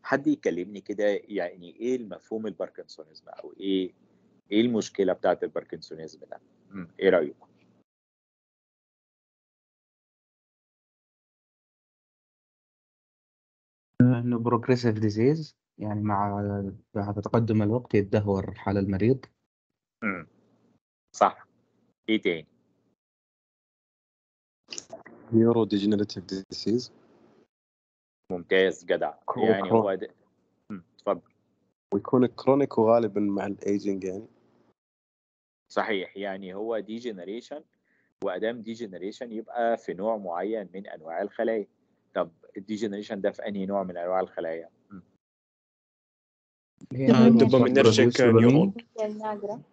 حد يكلمني كده يعني ايه المفهوم الباركنسونيزم او ايه ايه المشكله بتاعت الباركنسونيزم ده مم، ايه رايكم انه بروجريسيف ديزيز يعني مع مع تقدم الوقت يتدهور حال المريض مم. صح ايه تاني نيورو ديجنريتيف ديسيز ممتاز جدع كرو- يعني كرو. هو ده مم، اتفضل ويكون كرونيك وغالبا مع الايجنج يعني صحيح يعني هو دي جنريشن وادام دي جنريشن يبقى في نوع معين من انواع الخلايا طب الدي جنريشن ده في انهي نوع من انواع الخلايا مم. اللي هي دوبامينرجيك نيورون الناقرة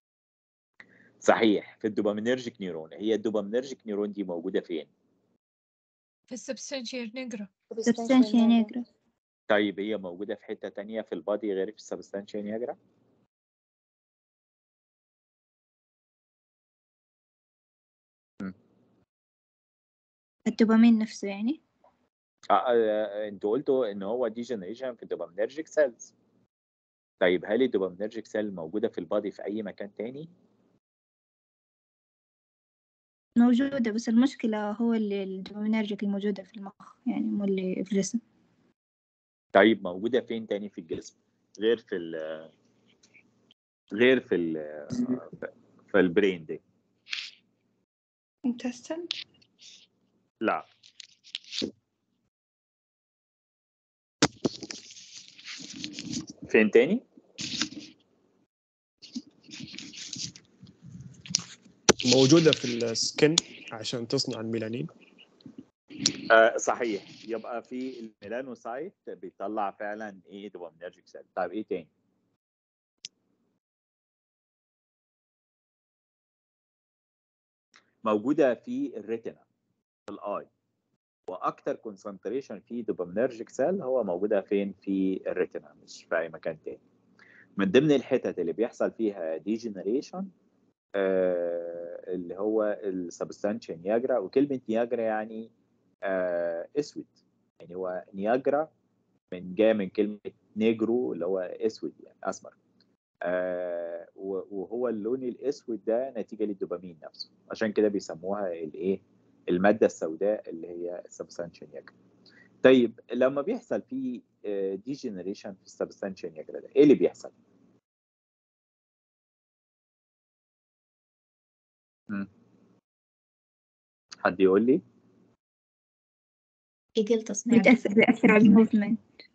صحيح في الدوبامينرجيك نيورون هي الدوبامينرجيك نيورون دي موجوده فين في السبستانشيا نيجرا سبستانشيا نيجرا طيب هي موجوده في حته تانية في البادي غير في السبستانشيا نياجرا الدوبامين نفسه يعني آه، آه، انتوا قلتوا ان هو دي جنريشن في الدوبامينرجيك سيلز طيب هل الدوبامينرجيك سيل موجوده في البادي في اي مكان تاني موجودة بس المشكلة هو اللي الدوبامينرجيك الموجودة في المخ يعني مو اللي في الجسم طيب موجوده فين تاني في الجسم غير في ال غير في ال في البرين دي intestine لا فين تاني موجودة في السكن عشان تصنع الميلانين آه صحيح يبقى في الميلانوسايت بيطلع فعلا ايه دوبامينرجيك سيل طيب ايه تاني موجوده في الريتنا في الاي واكتر كونسنتريشن في دوبامينرجيك سيل هو موجوده فين في الريتنا مش في اي مكان تاني من ضمن الحتت اللي بيحصل فيها ديجنريشن آه اللي هو السبستانشيا نياجرا وكلمه نياجرا يعني آه اسود يعني هو نياجرا من جايه من كلمه نيجرو اللي هو اسود يعني اسمر آه و- وهو اللون الاسود ده نتيجه للدوبامين نفسه عشان كده بيسموها الايه الماده السوداء اللي هي السبستانشيا نياجرا طيب لما بيحصل في ديجنريشن في السبستانشيا نياجرا ده ايه اللي بيحصل؟ مم. حد يقول لي؟ يقل تصنيع بيتأثر بيأثر على الموفمنت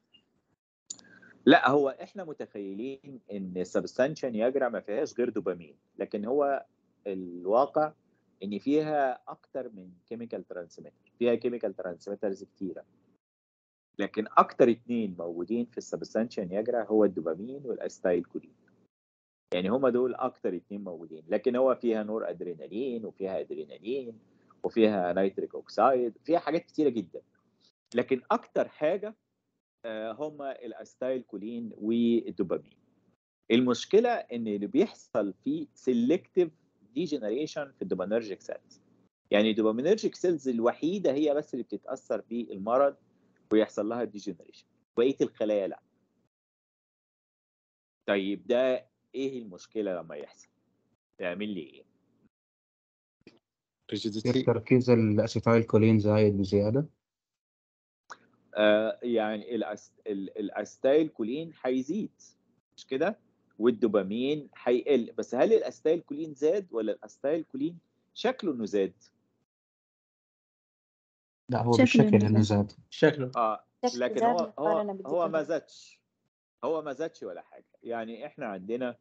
لا هو احنا متخيلين ان السبستانشيا نياجرا ما فيهاش غير دوبامين لكن هو الواقع ان فيها اكتر من كيميكال ترانسميتر فيها كيميكال ترانسميترز كتيره لكن اكتر اتنين موجودين في السبستانشيا نياجرا هو الدوبامين والاستايل كولين يعني هما دول اكتر اتنين موجودين لكن هو فيها نور ادرينالين وفيها ادرينالين وفيها نيتريك اوكسايد فيها حاجات كتيره جدا لكن اكتر حاجه آه، هما الاستايل كولين والدوبامين المشكله ان اللي بيحصل فيه سيلكتيف ديجنريشن في الدوبامينرجيك سيلز يعني الدوبامينرجيك سيلز الوحيده هي بس اللي بتتاثر بالمرض ويحصل لها ديجنريشن بقيه الخلايا لا طيب ده ايه المشكله لما يحصل يعمل لي ايه يصير ريجيديتي تركيز الاسيتايل كولين زايد بزياده آه يعني الأس... ال- الاستايل كولين هيزيد مش كده والدوبامين هيقل بس هل الاستايل كولين زاد ولا الاستايل كولين شكله انه زاد لا هو شكله بالشكل إنه انه زاد. زاد شكله اه شكله لكن زاد هو مقارنة هو بالدي هو ما كمان. زادش هو ما زادش ولا حاجه يعني احنا عندنا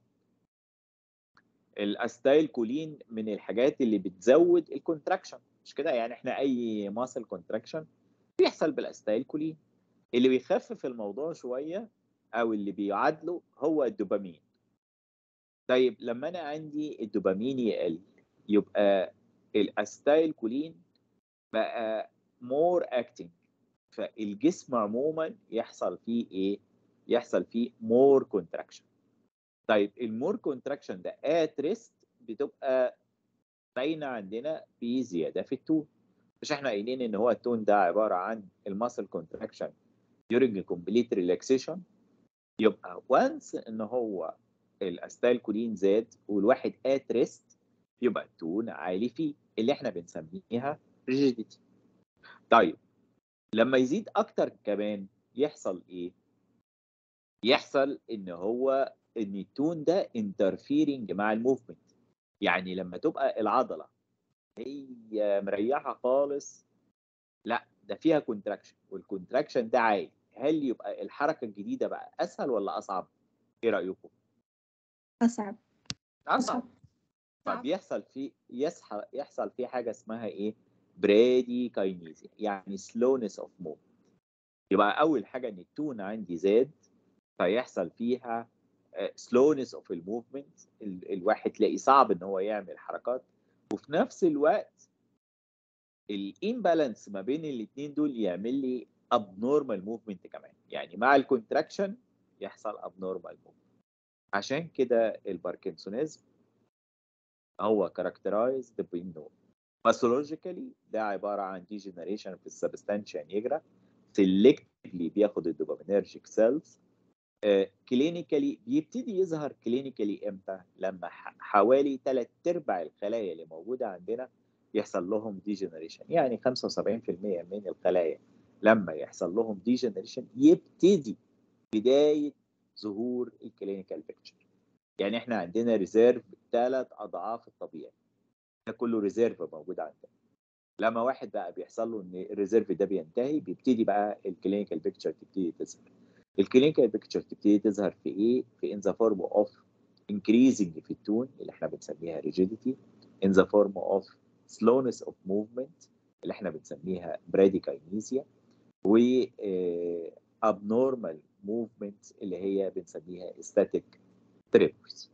الاستايل كولين من الحاجات اللي بتزود الكونتراكشن مش كده يعني احنا اي ماسل كونتراكشن بيحصل بالاستايل كولين اللي بيخفف الموضوع شويه او اللي بيعادله هو الدوبامين طيب لما انا عندي الدوبامين يقل يبقى الاستايل كولين بقى مور اكتنج فالجسم عموما يحصل فيه ايه يحصل فيه مور كونتراكشن طيب المور كونتراكشن ده ات ريست بتبقى باينه عندنا في زياده في التون مش احنا قايلين ان هو التون ده عباره عن الماسل كونتراكشن during complete relaxation يبقى وانس ان هو الاستايل كولين زاد والواحد ات ريست يبقى التون عالي فيه اللي احنا بنسميها ريجيديتي طيب لما يزيد اكتر كمان يحصل ايه يحصل ان هو ان التون ده انترفيرنج مع الموفمنت يعني لما تبقى العضله هي مريحه خالص لا ده فيها كونتراكشن والكونتراكشن ده عالي هل يبقى الحركه الجديده بقى اسهل ولا اصعب ايه رايكم أصعب اصعب فبيحصل في يصحى يحصل في حاجه اسمها ايه برادي كاينيزيا يعني سلونس اوف موفمنت يبقى اول حاجه ان التون عندي زاد فيحصل فيها سلونس اوف الموفمنت الواحد تلاقي صعب ان هو يعمل حركات وفي نفس الوقت الامبالانس ما بين الاثنين دول يعمل لي ابنورمال موفمنت كمان يعني مع الكونتراكشن يحصل ابنورمال موفمنت عشان كده الباركنسونيزم هو كاركترايزد بانه باثولوجيكالي ده عباره عن ديجنريشن في السبستانشيا نيجرا سيلكتلي بياخد الدوبامينرجيك سيلز كلينيكالي بيبتدي يظهر كلينيكالي امتى؟ لما حوالي ثلاث ارباع الخلايا اللي موجوده عندنا يحصل لهم ديجنريشن يعني 75% من الخلايا لما يحصل لهم ديجنريشن يبتدي بدايه ظهور الكلينيكال بيكتشر يعني احنا عندنا ريزيرف ثلاث اضعاف الطبيعي ده كله ريزيرف موجود عندنا لما واحد بقى بيحصل له ان الريزيرف ده بينتهي بيبتدي بقى الكلينيكال بيكتشر تبتدي تظهر الكلينيكال بيكتشر تبتدي تظهر في ايه في ان ذا فورم اوف increasing في التون اللي احنا بنسميها rigidity in the form of slowness of movement اللي احنا بنسميها bradykinesia و abnormal movement اللي هي بنسميها static tremors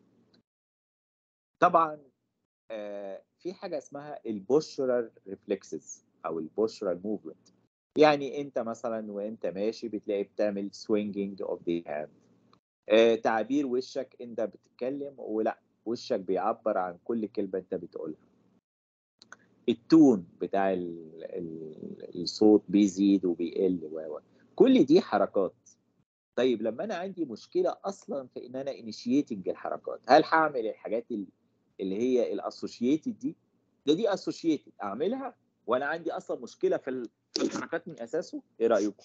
طبعا آه في حاجه اسمها البوشرال ريفلكسز او البوشرال موفمنت يعني انت مثلا وانت ماشي بتلاقي بتعمل swinging of the hand آه تعابير وشك انت بتتكلم ولا وشك بيعبر عن كل كلمه انت بتقولها التون بتاع ال ال الصوت بيزيد وبيقل و كل دي حركات طيب لما انا عندي مشكله اصلا في ان انا انيشيتنج الحركات هل هعمل الحاجات اللي هي الاسوشيتد دي ده دي اسوشيتد اعملها وانا عندي اصلا مشكله في الحركات من اساسه ايه رايكم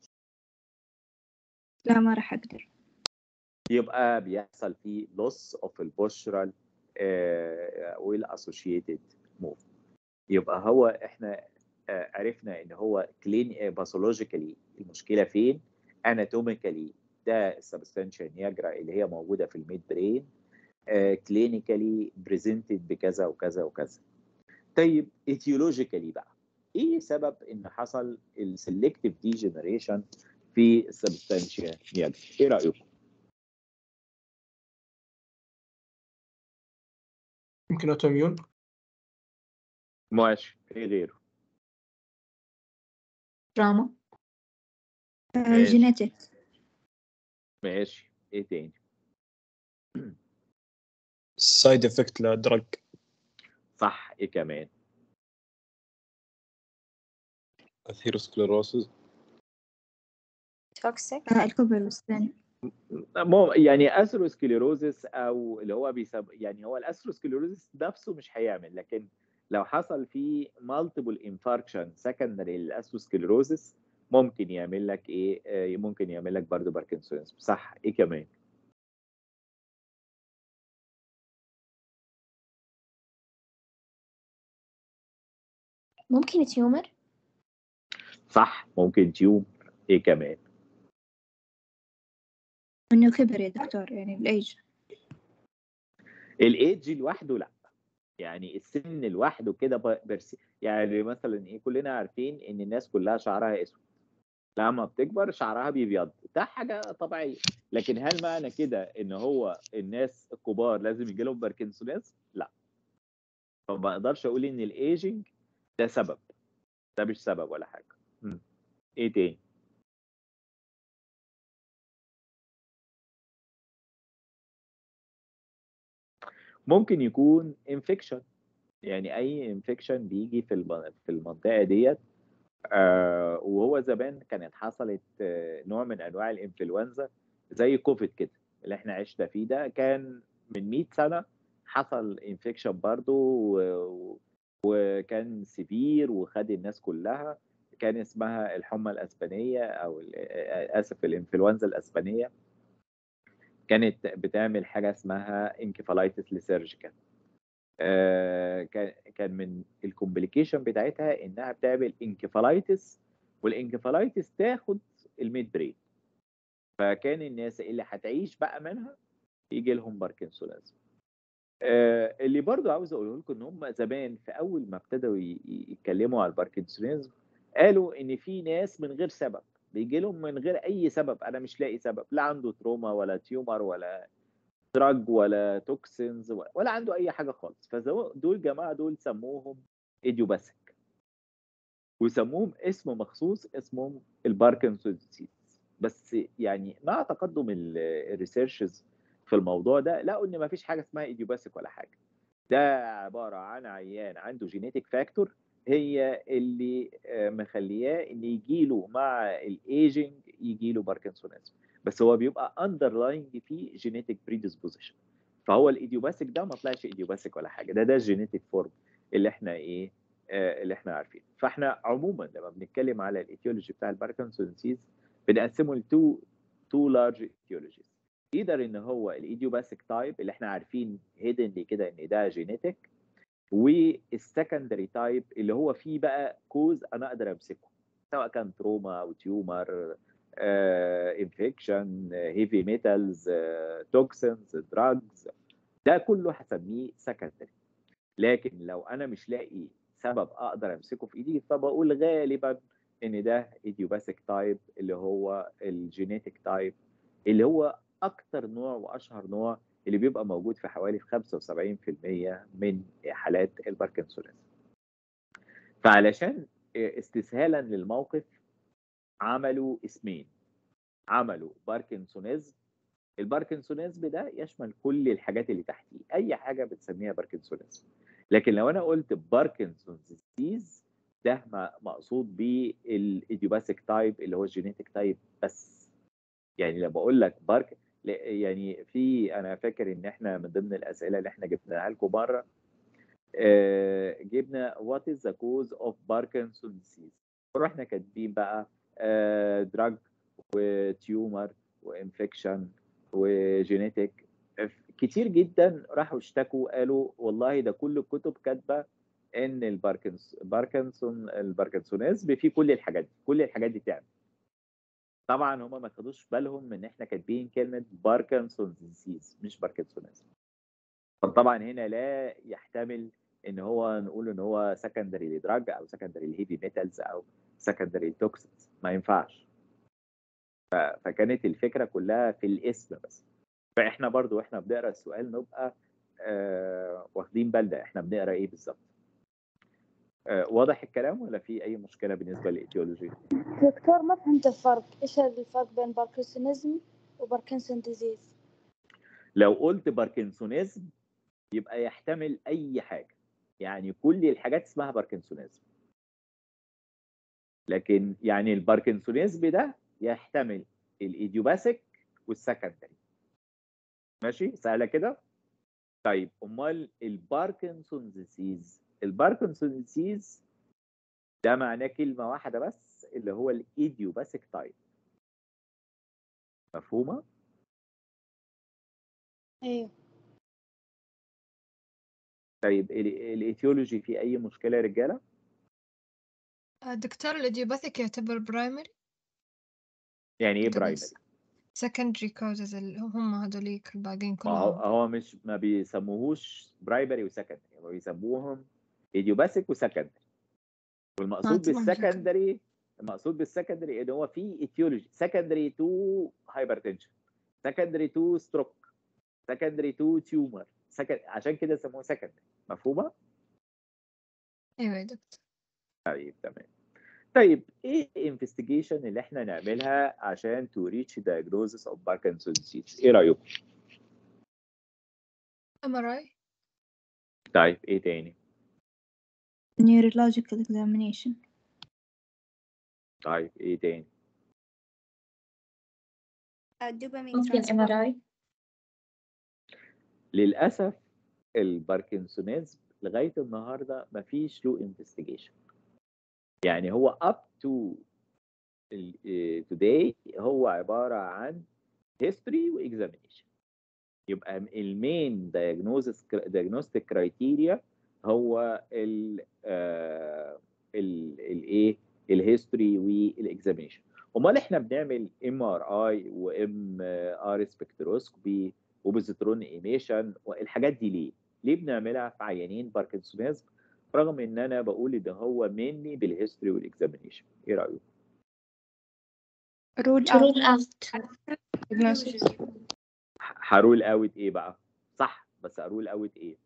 لا ما راح أقدر يبقى بيحصل فيه loss of البوشرال والاسوشيتد موف يبقى هو احنا آه عرفنا ان هو كلين باثولوجيكالي المشكله فين اناتوميكالي ده السبستانشيا نياجرا اللي هي موجوده في الميد برين كلينيكالي بريزنتد بكذا وكذا وكذا طيب ايتيولوجيكالي بقى ايه سبب ان حصل السلكتيف ديجنريشن في السبستانشيا نياجرا ايه رايكم يمكن اوتوميون ماشي ايه غيره دراما ماشي. جينيتك ماشي ايه تاني سايد افكت لدرج صح ايه كمان اثيروسكليروسيس توكسيك آه الكبر والسن مو يعني اثيروسكليروزس او اللي هو بيسب يعني هو الاثيروسكليروزس نفسه مش هيعمل لكن لو حصل فيه مالتيبل انفاركشن سكندري للاثيروسكليروزس ممكن يعمل لك ايه آه، ممكن يعمل لك برضه باركنسونز صح ايه كمان ممكن تيومر صح ممكن تيوم ايه كمان إنه كبر يا دكتور يعني بالأيج الايدج لوحده لا يعني السن لوحده كده ب- برس يعني مثلا ايه كلنا عارفين ان الناس كلها شعرها اسود لما بتكبر شعرها بيبيض ده حاجه طبيعيه لكن هل معنى كده ان هو الناس الكبار لازم يجي لهم باركنسونيز لا فما اقدرش اقول ان الايجنج ده سبب ده مش سبب ولا حاجه مم. ايه تاني ممكن يكون انفكشن يعني اي انفكشن بيجي في الم- في المنطقه ديت آه وهو زمان كانت حصلت آه نوع من انواع الانفلونزا زي كوفيد كده اللي احنا عشنا فيه ده كان من 100 سنه حصل انفكشن برضه و- وكان سيفير وخد الناس كلها كان اسمها الحمى الاسبانيه او ال- آه، اسف الانفلونزا الاسبانيه كانت بتعمل حاجه اسمها انكفالايتس ليسيرجيكال آه، كان كان من الكومبليكيشن بتاعتها انها بتعمل انكفالايتس والانكفالايتس تاخد الميد برين فكان الناس اللي هتعيش بقى منها يجي لهم باركنسونيزم آه، اللي برضو عاوز اقوله لكم ان هم زمان في اول ما ابتدوا ي- ي- يتكلموا على الباركنسونيزم قالوا ان في ناس من غير سبب بيجي لهم من غير اي سبب انا مش لاقي سبب لا عنده تروما ولا تيومر ولا دراج ولا توكسينز ولا عنده اي حاجه خالص فدول جماعه دول سموهم ايديوباثيك وسموهم اسم مخصوص اسمهم الباركنسون ديزيز بس يعني مع تقدم الريسيرشز في الموضوع ده لقوا ان ما فيش حاجه اسمها ايديوباثيك ولا حاجه ده عباره عن عيان عنده جينيتك فاكتور هي اللي آه، مخلياه ان يجيله مع الايجنج يجيله باركنسونيزم بس هو بيبقى اندرلاينج فيه جينيتك بريدisposition فهو الايديوباثيك ده ما طلعش ايديوباثيك ولا حاجه ده ده الجينيتك فورم اللي احنا ايه آه اللي احنا عارفينه فاحنا عموما لما بنتكلم على الايتيولوجي بتاع الباركنسون ديزيز بنقسمه لتو تو لارج ايتيولوجيز ايذر ان هو الايديوباثيك تايب اللي احنا عارفين هيدنلي كده ان ده جينيتك والسكندري تايب اللي هو فيه بقى كوز انا اقدر امسكه سواء كان تروما او تيومر انفكشن هيفي ميتالز توكسنز دراجز ده كله هسميه سكندري لكن لو انا مش لاقي سبب اقدر امسكه في ايدي فبقول غالبا ان ده ايديوباثيك تايب اللي هو الجينيتك تايب اللي هو اكتر نوع واشهر نوع اللي بيبقى موجود في حوالي 75% من حالات الباركنسونيزم فعلشان استسهالا للموقف عملوا اسمين عملوا باركنسونيزم الباركنسونيزم ده يشمل كل الحاجات اللي تحتيه اي حاجه بتسميها باركنسونيزم لكن لو انا قلت باركنسون ديزيز ده م- مقصود بيه الايديوباثيك تايب اللي هو الجينيتك تايب بس يعني لما اقول لك بارك ل- يعني في انا فاكر ان احنا من ضمن الاسئله اللي احنا جبناها لكم مره آه، جبنا وات از ذا كوز اوف باركنسون ديزيز رحنا كاتبين بقى دراج وتيومر وانفكشن وجينيتك كتير جدا راحوا اشتكوا قالوا والله ده كل الكتب كاتبه ان الباركنس باركنسون الباركنسونيزم فيه كل الحاجات دي كل الحاجات دي تعمل طبعا هم ما خدوش بالهم ان احنا كاتبين كلمه باركنسون ديزيز مش باركنسونيزم فطبعا هنا لا يحتمل ان هو نقول ان هو سكندري لدراج او سكندري لهيفي ميتالز او سكندري توكسينز ما ينفعش ف- فكانت الفكره كلها في الاسم بس فاحنا برضو احنا بنقرا السؤال نبقى آه واخدين بالنا احنا بنقرا ايه بالظبط آه واضح الكلام ولا في اي مشكله بالنسبه للايديولوجي دكتور ما فهمت الفرق ايش الفرق بين باركنسونيزم وباركنسون ديزيز لو قلت باركنسونيزم يبقى يحتمل اي حاجه يعني كل الحاجات اسمها باركنسونيزم لكن يعني الباركنسونيزم ده يحتمل الايديوباثيك والسكندري ماشي سهله كده طيب امال الباركنسون ديزيز الباركنسون ديزيز ده معناه كلمه واحده بس اللي هو الايديوباثيك تايب مفهومه ايوه طيب ال- الايتيولوجي في اي مشكله يا رجاله آه، دكتور الإديوباثيك يعتبر برايمري يعني ايه أعتقد برايمري secondary causes اللي هم هذوليك الباقيين ما هو كلهم هو مش ما بيسموهوش برايمري وسكندري هو بيسموهم ايديوباثيك وسكندري والمقصود طبعاً بالسكندري المقصود بالسكندري ان هو في ايتيولوجي سكندري تو هايبرتنشن سكندري تو ستروك سكندري تو تيومر عشان كده سموه سكندري مفهومه؟ أيوة يا دكتور طيب تمام طيب ايه الانفستيجيشن اللي احنا نعملها عشان تو ريتش diagnosis اوف باركنسون ديزيز ايه رايكم؟ MRI طيب ايه تاني؟ neurological examination طيب ايه تاني الدوبامين ممكن ام ار اي للاسف الباركنسونيزم لغايه النهارده مفيش له انفستيجيشن يعني هو اب تو today هو عباره عن history واكزامينيشن يبقى المين diagnosis diagnostic criteria هو ال الايه الهيستوري والاكزامينيشن امال احنا بنعمل ام ار اي وام ار سبكتروسكوبي وبوزيترون ايميشن والحاجات دي ليه؟ ليه بنعملها في عيانين باركنسونيزم رغم ان انا بقول ان هو مني بالهيستوري والاكزامينيشن ايه رايك؟ رول رول اوت diagnosis هرول اوت ايه بقى؟ صح بس هرول اوت ايه؟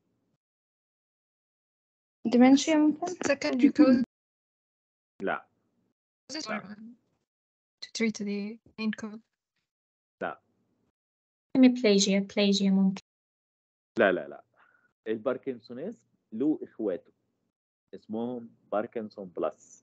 dementia ممكن secondary causes لا or to treat the main cause هيميبليجيا بليجيا ممكن لا لا لا الباركنسونيزم له اخواته اسمهم باركنسون بلس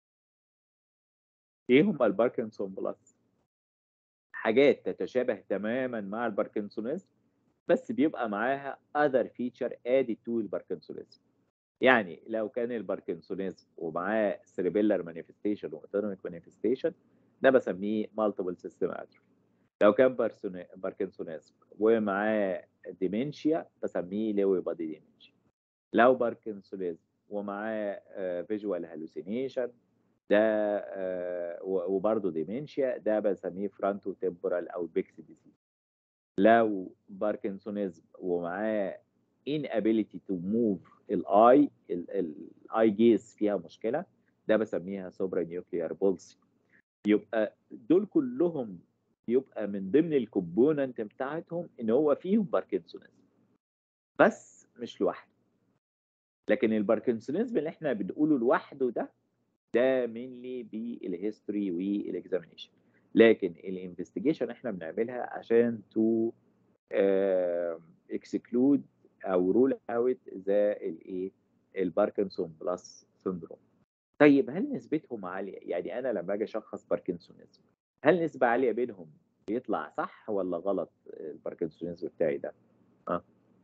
ايه هم الباركنسون بلس حاجات تتشابه تماما مع الباركنسونيزم بس بيبقى معاها other feature added to الباركنسونيزم يعني لو كان الباركنسونيزم ومعاه cerebellar manifestation واوتونوميك manifestation ده بسميه multiple system atrophy لو كان بارسوني- باركنسونيزم ومعاه ديمنشيا بسميه لوي بادي ديمنشيا لو باركنسونيزم ومعاه فيجوال هالوسينيشن ده آه، و- وبرضه ديمنشيا ده بسميه فرونتو تمبورال او بيكس ديزيز لو باركنسونيزم ومعاه inability to move الاي الاي جيز فيها مشكله ده بسميها سوبرا نيوكليار بولسي يبقى دول كلهم يبقى من ضمن الكومبوننت بتاعتهم ان هو فيهم باركنسونيزم بس مش لوحده لكن الباركنسونيزم اللي احنا بنقوله لوحده ده ده مينلي بالهيستوري والاكزامينيشن لكن الانفستيجيشن احنا بنعملها عشان تو اكسكلود او رول اوت ذا الايه الباركنسون بلس سندروم طيب هل نسبتهم عاليه يعني انا لما اجي اشخص باركنسونيزم هل نسبه عاليه بينهم بيطلع صح ولا غلط الباركنسونيزم بتاعي ده اه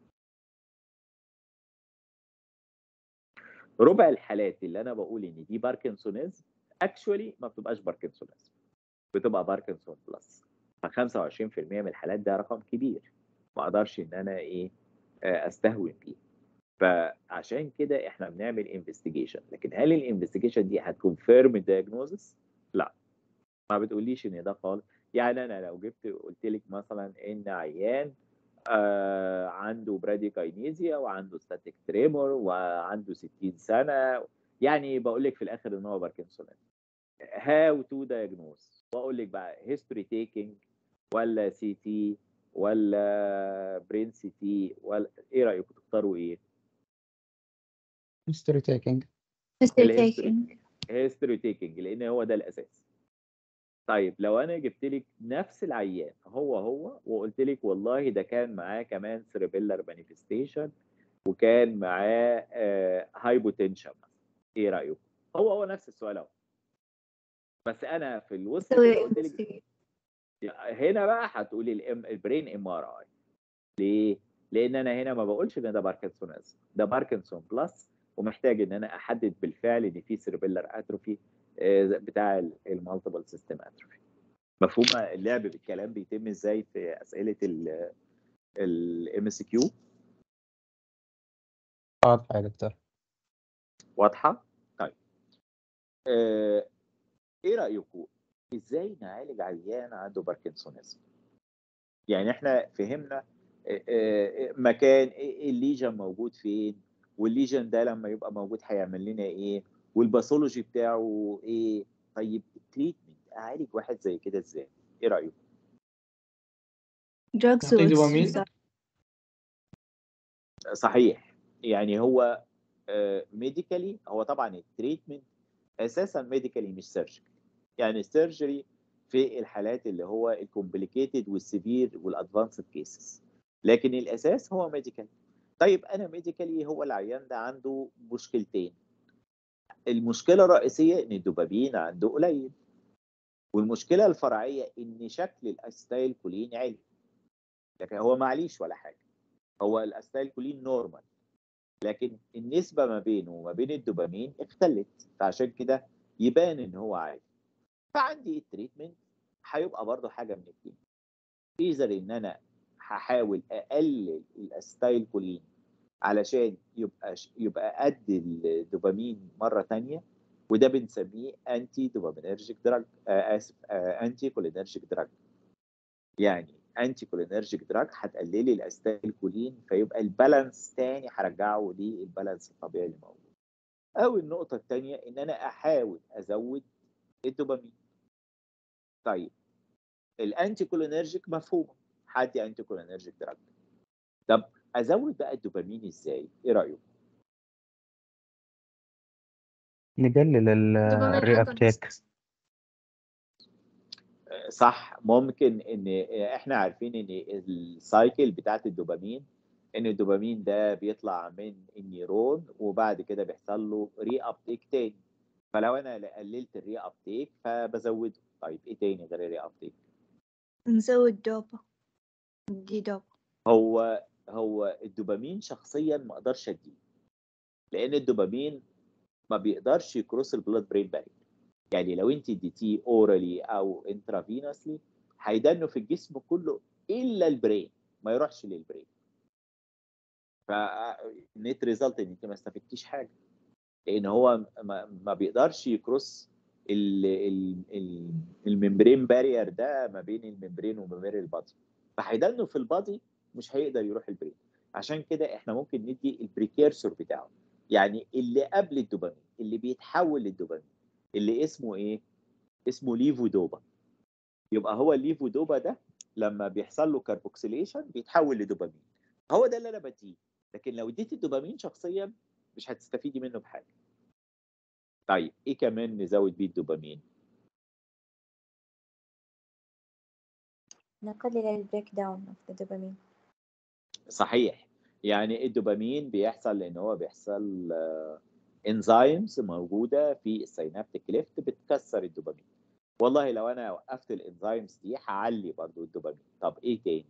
ربع الحالات اللي انا بقول ان دي باركنسونيزم اكشولي ما بتبقاش باركنسونيزم بتبقى باركنسون بلس ف 25% من الحالات ده رقم كبير ما اقدرش ان انا ايه آه، استهون بيه فعشان كده احنا بنعمل انفستيجيشن لكن هل الانفستيجيشن دي هتكونفيرم الدايجنوزس؟ لا ما بتقوليش ان ده خالص يعني انا لو جبت قلت لك مثلا ان عيان آه عنده براديكاينيزيا وعنده ستاتيك تريمور وعنده 60 سنه يعني بقول لك في الاخر ان هو باركنسونيزم هاو تو دايجنوز واقول لك بقى هيستوري تيكينج ولا سي تي ولا برين سي تي ولا ايه رايكم تختاروا ايه؟ هيستوري تيكينج taking هيستوري تيكينج لان هو ده الاساس طيب لو انا جبت لك نفس العيان هو هو وقلت لك والله ده كان معاه كمان سيربيلر مانيفستيشن وكان معاه هايبوتنشن ايه رايكم هو هو نفس السؤال اهو بس انا في الوسط سوي كده قلت لك هنا بقى هتقولي الام البرين ام ار اي ليه؟ لان انا هنا ما بقولش ان ده باركنسونيزم ده باركنسون بلس ومحتاج ان انا احدد بالفعل ان في سيربيلر اتروفي بتاع المالتيبل سيستم اتروفي مفهومه اللعب بالكلام بيتم ازاي في اسئله الام اس كيو واضحة يا دكتور واضحه طيب آه، ايه رايكم ازاي نعالج عيان عنده باركنسونيزم يعني احنا فهمنا آه، آه، مكان إيه الليجن موجود فين والليجن ده لما يبقى موجود هيعمل لنا ايه والباثولوجي بتاعه ايه طيب التريتمنت اعالج واحد زي كده ازاي ايه رايكم drugs نعطيه دوبامين؟ و صحيح يعني هو ميديكالي هو طبعا التريتمنت اساسا ميديكالي مش سيرجري يعني السيرجري في الحالات اللي هو الكومبليكيتد والسيفير والادفانسد كيسز لكن الاساس هو ميديكال طيب انا ميديكالي هو العيان ده عنده مشكلتين المشكله الرئيسيه ان الدوبامين عنده قليل والمشكله الفرعيه ان شكل الاستايل كولين عالي لكن هو معليش ولا حاجه هو الاستايل كولين نورمال لكن النسبه ما بينه وما بين الدوبامين اختلت فعشان كده يبان ان هو عالي فعندي التريتمنت هيبقى برضه حاجه من اتنين ايزر ان انا هحاول اقلل الاستايل كولين علشان يبقى يبقى قد الدوبامين مره تانية وده بنسميه انتي دوبامينرجيك دراج آه اسف آه انتي كولينرجيك دراج يعني انتي كولينرجيك دراج هتقللي الاستايل كولين فيبقى البالانس تاني هرجعه للبالانس الطبيعي اللي موجود او النقطه الثانيه ان انا احاول ازود الدوبامين طيب الانتي كولينرجيك مفهومه حدي انتي كولينرجيك دراج طب ازود بقى الدوبامين ازاي ايه رايكم نقلل ال- دوبامين الري ابتيك agonist. صح ممكن ان احنا عارفين ان السايكل بتاعت الدوبامين ان الدوبامين ده بيطلع من النيرون وبعد كده بيحصل له ري ابتيك تاني فلو انا قللت الري ابتيك فبزوده طيب ايه تاني غير الري ابتيك نزود دوبا دي دوبا هو هو الدوبامين شخصيا ما اقدرش اديه لان الدوبامين ما بيقدرش يكروس البلاد برين بارير يعني لو انت اديتيه اورالي او انترافينوسلي هيدنه في الجسم كله الا البرين ما يروحش للبرين فنت ريزلت ان انت ما استفدتيش حاجه لان هو ما, ما بيقدرش يكروس ال- ال- ال- الممبرين بارير ده ما بين الممبرين وما بين البادي فهيدنه في البادي مش هيقدر يروح البرين عشان كده احنا ممكن ندي البريكيرسور بتاعه يعني اللي قبل الدوبامين اللي بيتحول للدوبامين اللي اسمه ايه اسمه ليفودوبا يبقى هو الليفودوبا ده لما بيحصل له كاربوكسيليشن بيتحول لدوبامين هو ده اللي انا بديه لكن لو اديت الدوبامين شخصيا مش هتستفيدي منه بحاجه طيب ايه كمان نزود بيه الدوبامين نقلل البريك داون اوف ذا دوبامين صحيح يعني الدوبامين بيحصل لان هو بيحصل انزيمز موجوده في السينابتيك ليفت بتكسر الدوبامين والله لو انا وقفت الانزيمز دي هعلي برضو الدوبامين طب ايه تاني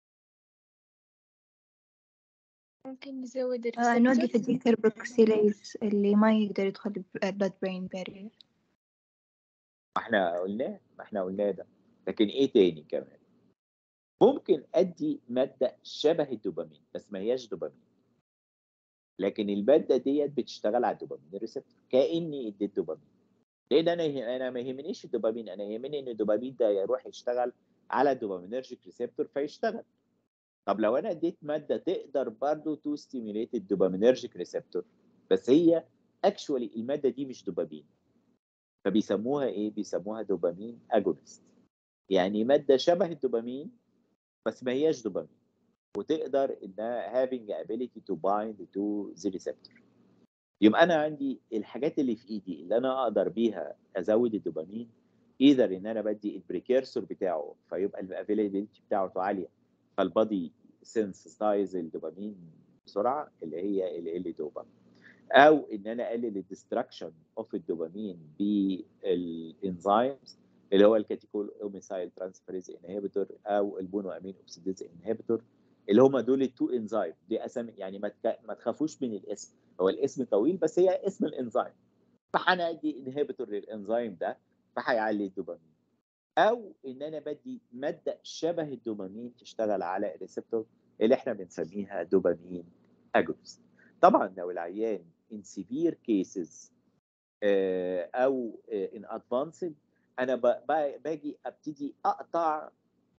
ممكن نزود آه نوقف الريسبتورز الديكربوكسيليز اللي ما يقدر يدخل البلاد برين بارير ما احنا قلناه ما احنا قلناه ده لكن ايه تاني كمان ممكن ادي ماده شبه الدوبامين بس ما هياش دوبامين لكن الماده ديت بتشتغل على الدوبامين الريسبتور كاني اديت دوبامين لان انا انا ما يهمنيش الدوبامين انا يهمني ان الدوبامين ده يروح يشتغل على الدوبامينرجيك ريسبتور فيشتغل طب لو انا اديت ماده تقدر برضو تو ستيميوليت الدوبامينرجيك ريسبتور بس هي اكشولي الماده دي مش دوبامين فبيسموها ايه بيسموها دوبامين اجونست يعني ماده شبه الدوبامين بس ما هياش دوبامين وتقدر انها having ability to bind to the receptor يبقى انا عندي الحاجات اللي في ايدي اللي انا اقدر بيها ازود الدوبامين ايذر ان انا بدي البريكيرسور بتاعه فيبقى الافيلابيلتي بتاعته عاليه فالبادي سينسيتايز الدوبامين بسرعه اللي هي ال دوبا او ان انا اقلل الديستراكشن اوف الدوبامين بالانزيمز اللي هو الكاتيكول اوميسايل ترانسفيريز انهبيتور او البونو امين اوكسيديز انهبيتور اللي هم دول التو انزيم دي اسامي يعني ما تك... ما تخافوش من الاسم هو الاسم طويل بس هي اسم الانزيم فهندي انهبيتور للانزيم ده فهيعلي الدوبامين او ان انا بدي ماده شبه الدوبامين تشتغل على الريسبتور اللي احنا بنسميها دوبامين اجونست طبعا لو العيان in severe cases آه، او آه، in advanced انا ب- ب- باجي ابتدي اقطع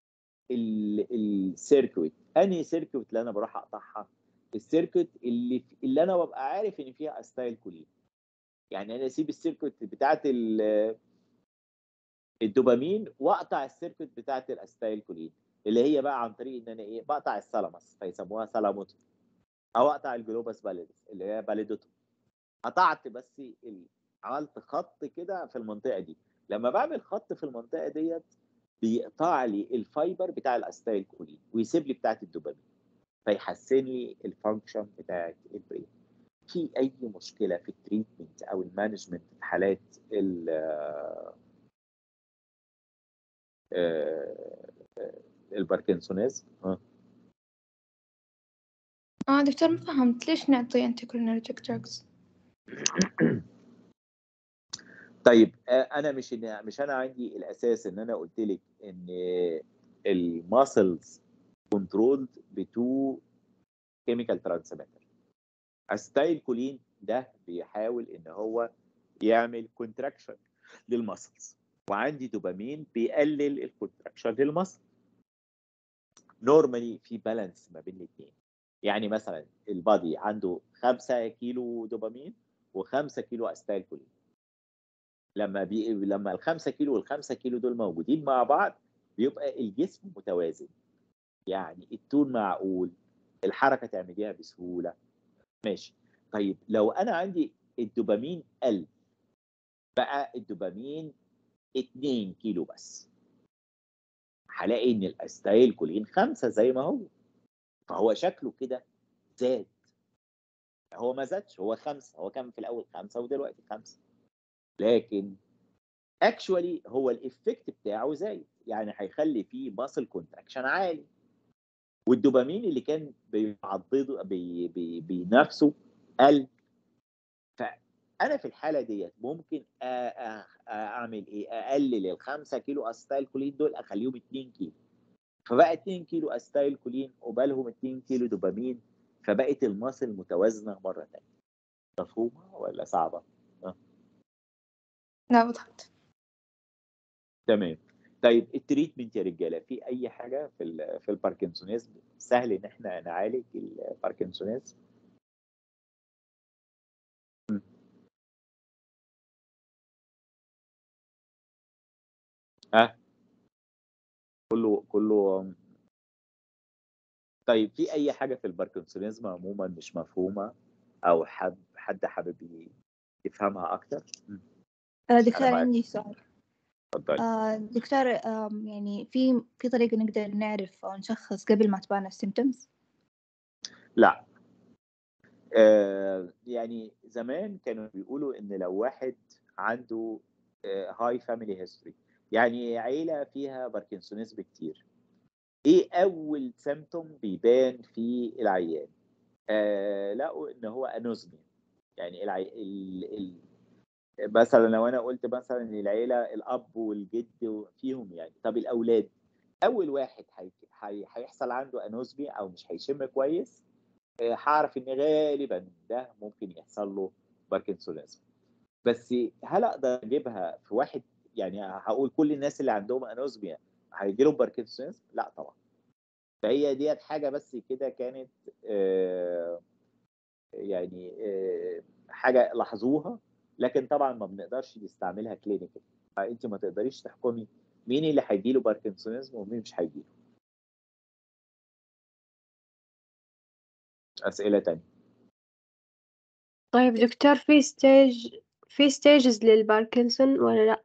السيركويت انهي سيركويت اللي انا بروح اقطعها السيركويت اللي في اللي انا ببقى عارف ان فيها استايل كولين يعني انا اسيب السيركويت بتاعت ال- الدوبامين واقطع السيركويت بتاعت الاستايل كولين اللي هي بقى عن طريق ان انا ايه بقطع الثالاموس فيسموها ثالاموتو او اقطع الجلوباس باليدس اللي هي باليدوتو قطعت بس ال... عملت خط كده في المنطقه دي لما بعمل خط في المنطقه ديت بيقطع لي الفايبر بتاع الاستايل كولين ويسيب لي بتاعت الدوبامين فيحسن لي الفانكشن بتاعت البرين في اي مشكله في التريتمنت او المانجمنت في حالات ال آه، آه، الباركنسونيزم اه اه دكتور ما فهمت ليش نعطي anticholinergic drugs طيب آه، انا مش إن مش انا عندي الاساس ان انا قلت لك ان الماسلز كنترولد بتو كيميكال ترانسميتر استايل كولين ده بيحاول ان هو يعمل كونتراكشن للماسلز وعندي دوبامين بيقلل الكونتراكشن للماسل نورمالي في بالانس ما بين الاثنين يعني مثلا البادي عنده 5 كيلو دوبامين و5 كيلو استايل كولين لما بي... لما ال 5 كيلو وال 5 كيلو دول موجودين مع بعض بيبقى الجسم متوازن يعني التون معقول الحركه تعمليها بسهوله ماشي طيب لو انا عندي الدوبامين قل بقى الدوبامين 2 كيلو بس هلاقي ان الاستايل كولين خمسة زي ما هو فهو شكله كده زاد هو ما زادش هو خمسة هو كان في الاول خمسة ودلوقتي خمسة لكن اكشوالي هو الافكت بتاعه زايد يعني هيخلي فيه ماسل كونتراكشن عالي والدوبامين اللي كان بيعضده بي بي بينافسه قل فانا في الحاله ديت ممكن أ- أ- اعمل ايه اقلل ال 5 كيلو استايل كولين دول اخليهم 2 كيلو فبقى 2 كيلو استايل كولين وبالهم 2 كيلو دوبامين فبقت الماسل متوازنه مره ثانيه مفهومه ولا صعبه؟ لا وضحت تمام طيب التريتمنت يا رجاله في اي حاجه في ال في الباركنسونيزم سهل ان احنا نعالج الباركنسونيزم م. ها كله كله طيب في اي حاجه في الباركنسونيزم عموما مش مفهومه او حد حد حابب ي- يفهمها اكتر م. آه، دكتور معاك. عندي سؤال اتفضلي آه، دكتور آم، يعني في في طريقة نقدر نعرف أو نشخص قبل ما تبان السيمتومز لا آه يعني زمان كانوا بيقولوا ان لو واحد عنده هاي فاميلي هيستوري يعني عيله فيها باركنسونيزم كتير ايه اول سيمتوم بيبان في العيان آه لقوا ان هو انوزميا يعني العي... ال... ال... مثلا لو انا قلت مثلا إن العيله الاب والجد فيهم يعني طب الاولاد اول واحد هي... هي... هيحصل عنده انوزميا او مش هيشم كويس آه، هعرف ان غالبا ده ممكن يحصل له باركنسونيزم بس هل اقدر اجيبها في واحد يعني هقول كل الناس اللي عندهم انوزميا هيجي لهم باركنسونيزم لا طبعا فهي ديت حاجه بس كده كانت آه، يعني آه، حاجه لاحظوها لكن طبعا ما بنقدرش نستعملها كلينيكال فانت ما تقدريش تحكمي مين اللي هيجي له باركنسونيزم ومين مش هيجي له اسئله تانية طيب دكتور في ستيج في ستيجز للباركنسون ولا لا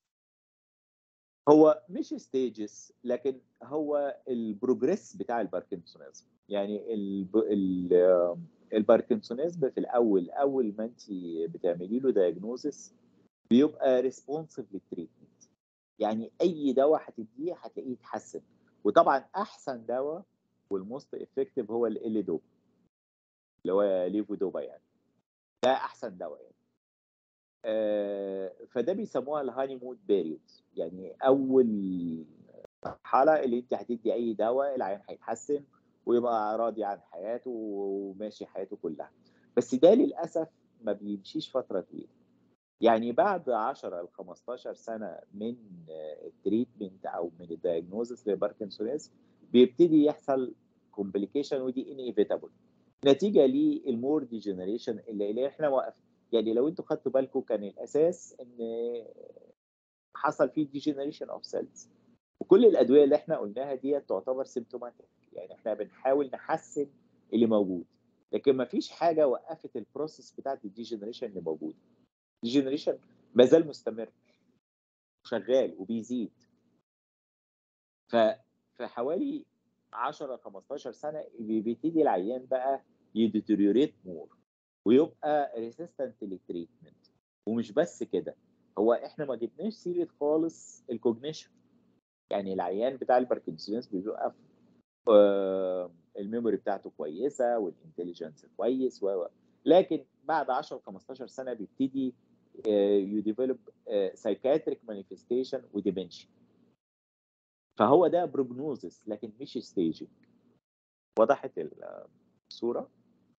هو مش ستيجز لكن هو البروجريس بتاع الباركنسونيزم يعني الب... ال... الباركنسونيزم في الاول اول ما انت بتعملي له دايجنوزس بيبقى ريسبونسيف للتريتمنت يعني اي دواء هتديه هتلاقيه يتحسن وطبعا احسن دواء والموست افكتيف هو ال دوبا اللي هو ليفودوبا يعني ده احسن دواء يعني آه، فده بيسموها الهاني مود بيريود يعني اول مرحله اللي انت هتدي اي دواء العيان هيتحسن ويبقى راضي عن حياته وماشي حياته كلها بس ده للاسف ما بيمشيش فتره طويله يعني بعد 10 ل 15 سنه من التريتمنت او من الدايجنوزس للباركنسونيزم بيبتدي يحصل كومبليكيشن ودي انيفيتابل نتيجه للمور ديجنريشن اللي, اللي احنا وقف يعني لو انتوا خدتوا بالكم كان الاساس ان حصل فيه ديجنريشن اوف سيلز وكل الادويه اللي احنا قلناها دي تعتبر سيمتوماتيك يعني احنا بنحاول نحسن اللي موجود لكن ما فيش حاجه وقفت البروسيس بتاعت الديجنريشن اللي موجود الديجنريشن ما زال مستمر شغال وبيزيد ف في حوالي 10 15 سنه بيبتدي العيان بقى يديتوريوريت مور ويبقى ريسيستنت للتريتمنت ومش بس كده هو احنا ما جبناش سيره خالص الكوجنيشن يعني العيان بتاع الباركنسونيز بيبقى آه، الميموري بتاعته كويسه والانتليجنس كويس و و- لكن بعد 10 15 سنه بيبتدي يديفلوب سايكاتريك مانيفستيشن وديمنشيا فهو ده بروجنوزس لكن مش ستيجنج وضحت الصوره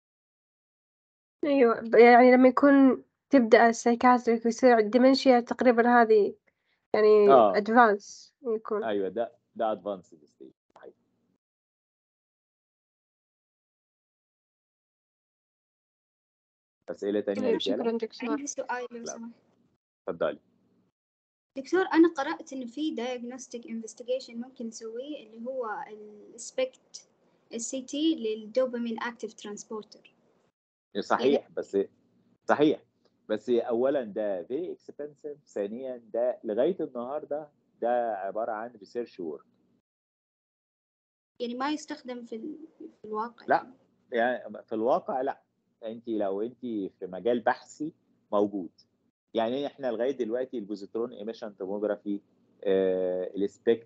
أيوة ب- يعني لما يكون تبدأ السايكاتريك ويصير الديمنشيا تقريبا هذه يعني آه. أدفانس يكون ايوه ده ده ادفانسد ستيج اسئله تانية يا طيب رجاله شكرا دكتور عندي سؤال لو لا. سمحت اتفضلي دكتور أنا قرأت إنه في diagnostic investigation ممكن نسويه اللي هو السبكت السي تي للدوبامين اكتيف ترانسبورتر صحيح بس صحيح بس اولا ده فيري اكسبنسيف ثانيا ده لغايه النهارده ده عباره عن ريسيرش وورك يعني ما يستخدم في, ال... في الواقع لا يعني في الواقع لا انت لو انت في مجال بحثي موجود يعني احنا لغايه دلوقتي البوزيترون ايميشن توموجرافي السبكت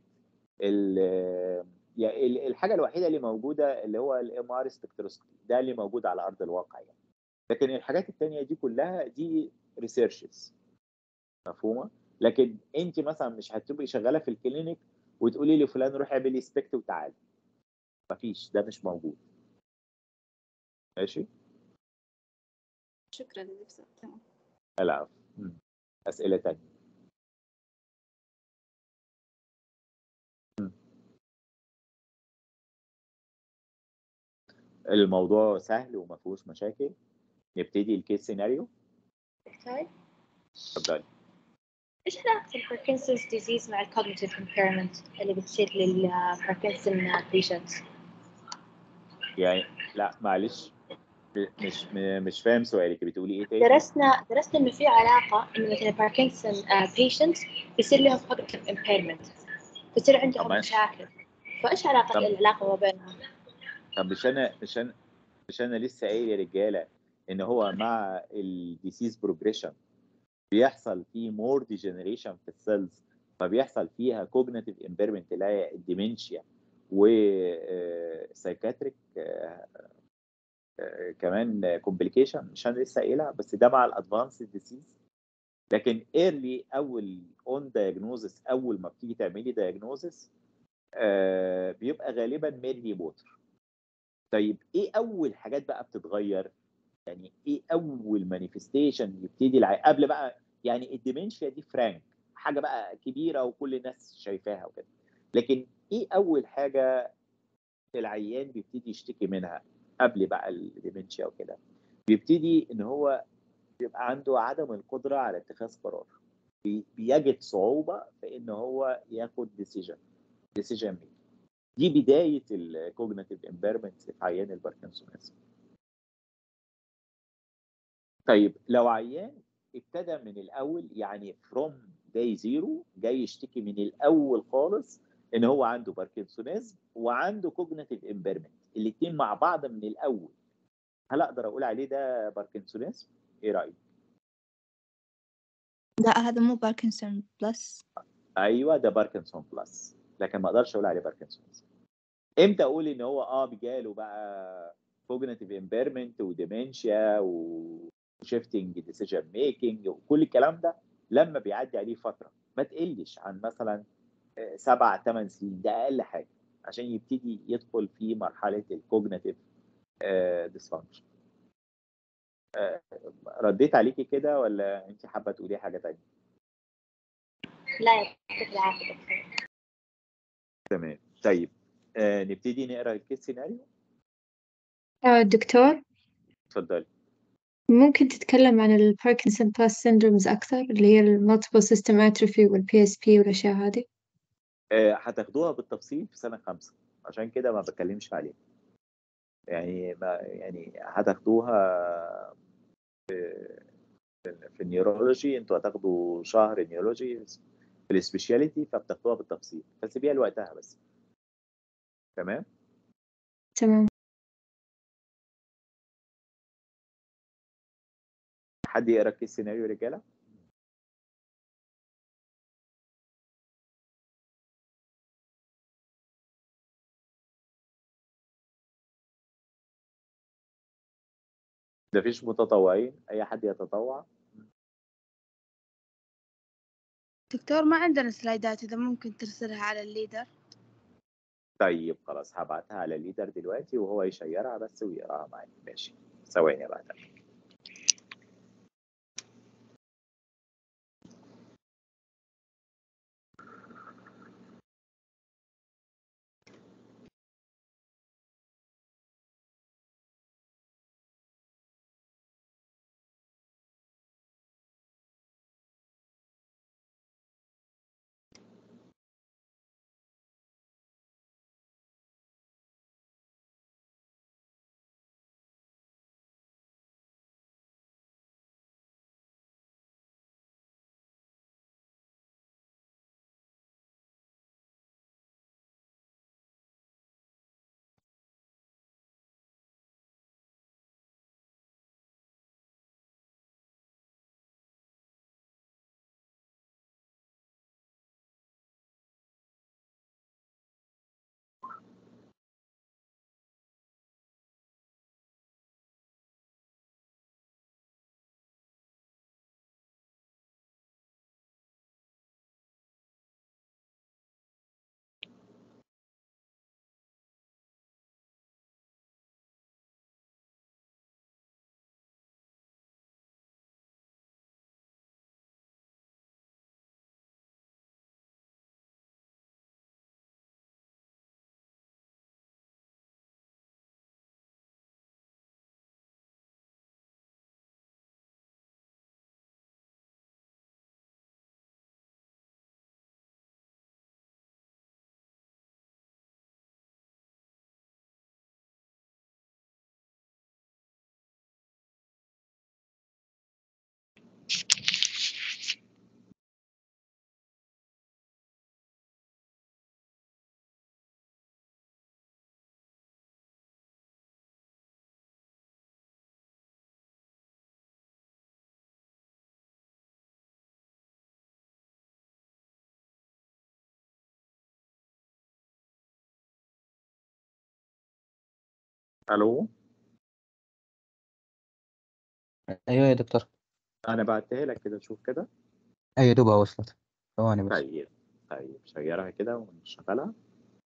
يعني ال- الحاجه الوحيده اللي موجوده اللي هو الام ار سبكتروسكوبي ده اللي موجود على ارض الواقع يعني لكن الحاجات التانية دي كلها دي ريسيرشز مفهومه لكن انت مثلا مش هتبقي شغاله في الكلينيك وتقولي لي فلان روح اعمل لي سبكت وتعالى مفيش ده مش موجود ماشي شكرا يا دكتور تمام العفو مم. اسئله تانية مم. الموضوع سهل وما فيهوش مشاكل نبتدي الكيس سيناريو دكتور اتفضلي ايش علاقة الباركنسونز ديزيز مع الكوجنيتيف امبيرمنت اللي بتصير للباركنسون بيشنت؟ يعني لا معلش م- مش م- مش فاهم سؤالك بتقولي ايه تاني درسنا درسنا انه في علاقة انه مثلا الباركنسون بيشنت بيصير لهم كوجنيتيف امبيرمنت بتصير عندهم طبعاً. مشاكل فايش علاقة طب- العلاقة ما بينهم؟ طب مش انا مش انا مش انا لسه قايل يا رجاله ان هو مع الديسيز بروجريشن بيحصل فيه مور ديجنريشن في السيلز فبيحصل فيها كوجنيتيف امبيرمنت اللي هي الديمنشيا وسايكاتريك كمان كومبليكيشن مش انا لسه قايلها بس ده مع الادفانس ديسيز لكن ايرلي اول اون دايجنوزس اول ما بتيجي تعملي دايجنوزس بيبقى غالبا ميرلي موتر طيب ايه اول حاجات بقى بتتغير يعني ايه اول مانيفستيشن يبتدي الع... قبل بقى يعني الديمنشيا دي فرانك حاجه بقى كبيره وكل الناس شايفاها وكده لكن ايه اول حاجه العيان بيبتدي يشتكي منها قبل بقى الديمنشيا وكده بيبتدي ان هو بيبقى عنده عدم القدره على اتخاذ قرار بي- بيجد صعوبه في ان هو ياخد ديسيجن ديسيجن ميكنج دي بدايه الكوجنيتيف امبيرمنت في عيان الباركنسونيزم طيب لو عيان ابتدى من الاول يعني فروم داي زيرو جاي يشتكي من الاول خالص ان هو عنده باركنسونيزم وعنده كوجنيتيف امبيرمنت الاثنين مع بعض من الاول هل اقدر اقول عليه ده باركنسونيزم ايه رايك لا هذا مو باركنسون بلس ايوه ده باركنسون بلس لكن ما اقدرش اقول عليه باركنسونيزم امتى اقول ان هو اه جاله بقى كوجنيتيف امبيرمنت وديمنشيا وشيفتنج ديسيجن ميكنج وكل الكلام ده لما بيعدي عليه فتره ما تقلش عن مثلا آه، سبع ثمان سنين ده اقل حاجه عشان يبتدي يدخل في مرحله الكوجنيتيف ديسفانكشن رديت عليكي كده ولا انت حابه تقولي حاجه تانية لا يعطيك العافية دكتور تمام طيب آه نبتدي نقرا الكيس سيناريو آه، دكتور اتفضلي ممكن تتكلم عن الباركنسون باس سيندرومز أكثر اللي هي المالتيبل سيستم اتروفي والبي اس بي والأشياء هذه آه، هتاخدوها بالتفصيل في سنة خمسة عشان كده ما بتكلمش عليها يعني ما يعني هتاخدوها في في النيورولوجي انتوا هتاخدوا شهر نيورولوجي في السبيشاليتي فبتاخدوها بالتفصيل بس بيها لوقتها بس تمام تمام حد يقرا الكيس سيناريو رجاله مفيش متطوعين اي حد يتطوع دكتور ما عندنا سلايدات إذا ممكن ترسلها على الليدر طيب خلاص هبعتها على الليدر دلوقتي وهو يشيرها بس ويقراها معايا ماشي ثواني ابعتها الو ايوه يا دكتور انا بعتها لك كده شوف كده ايوه دوبها وصلت ثواني بس طيب طيب شيرها كده ونشغلها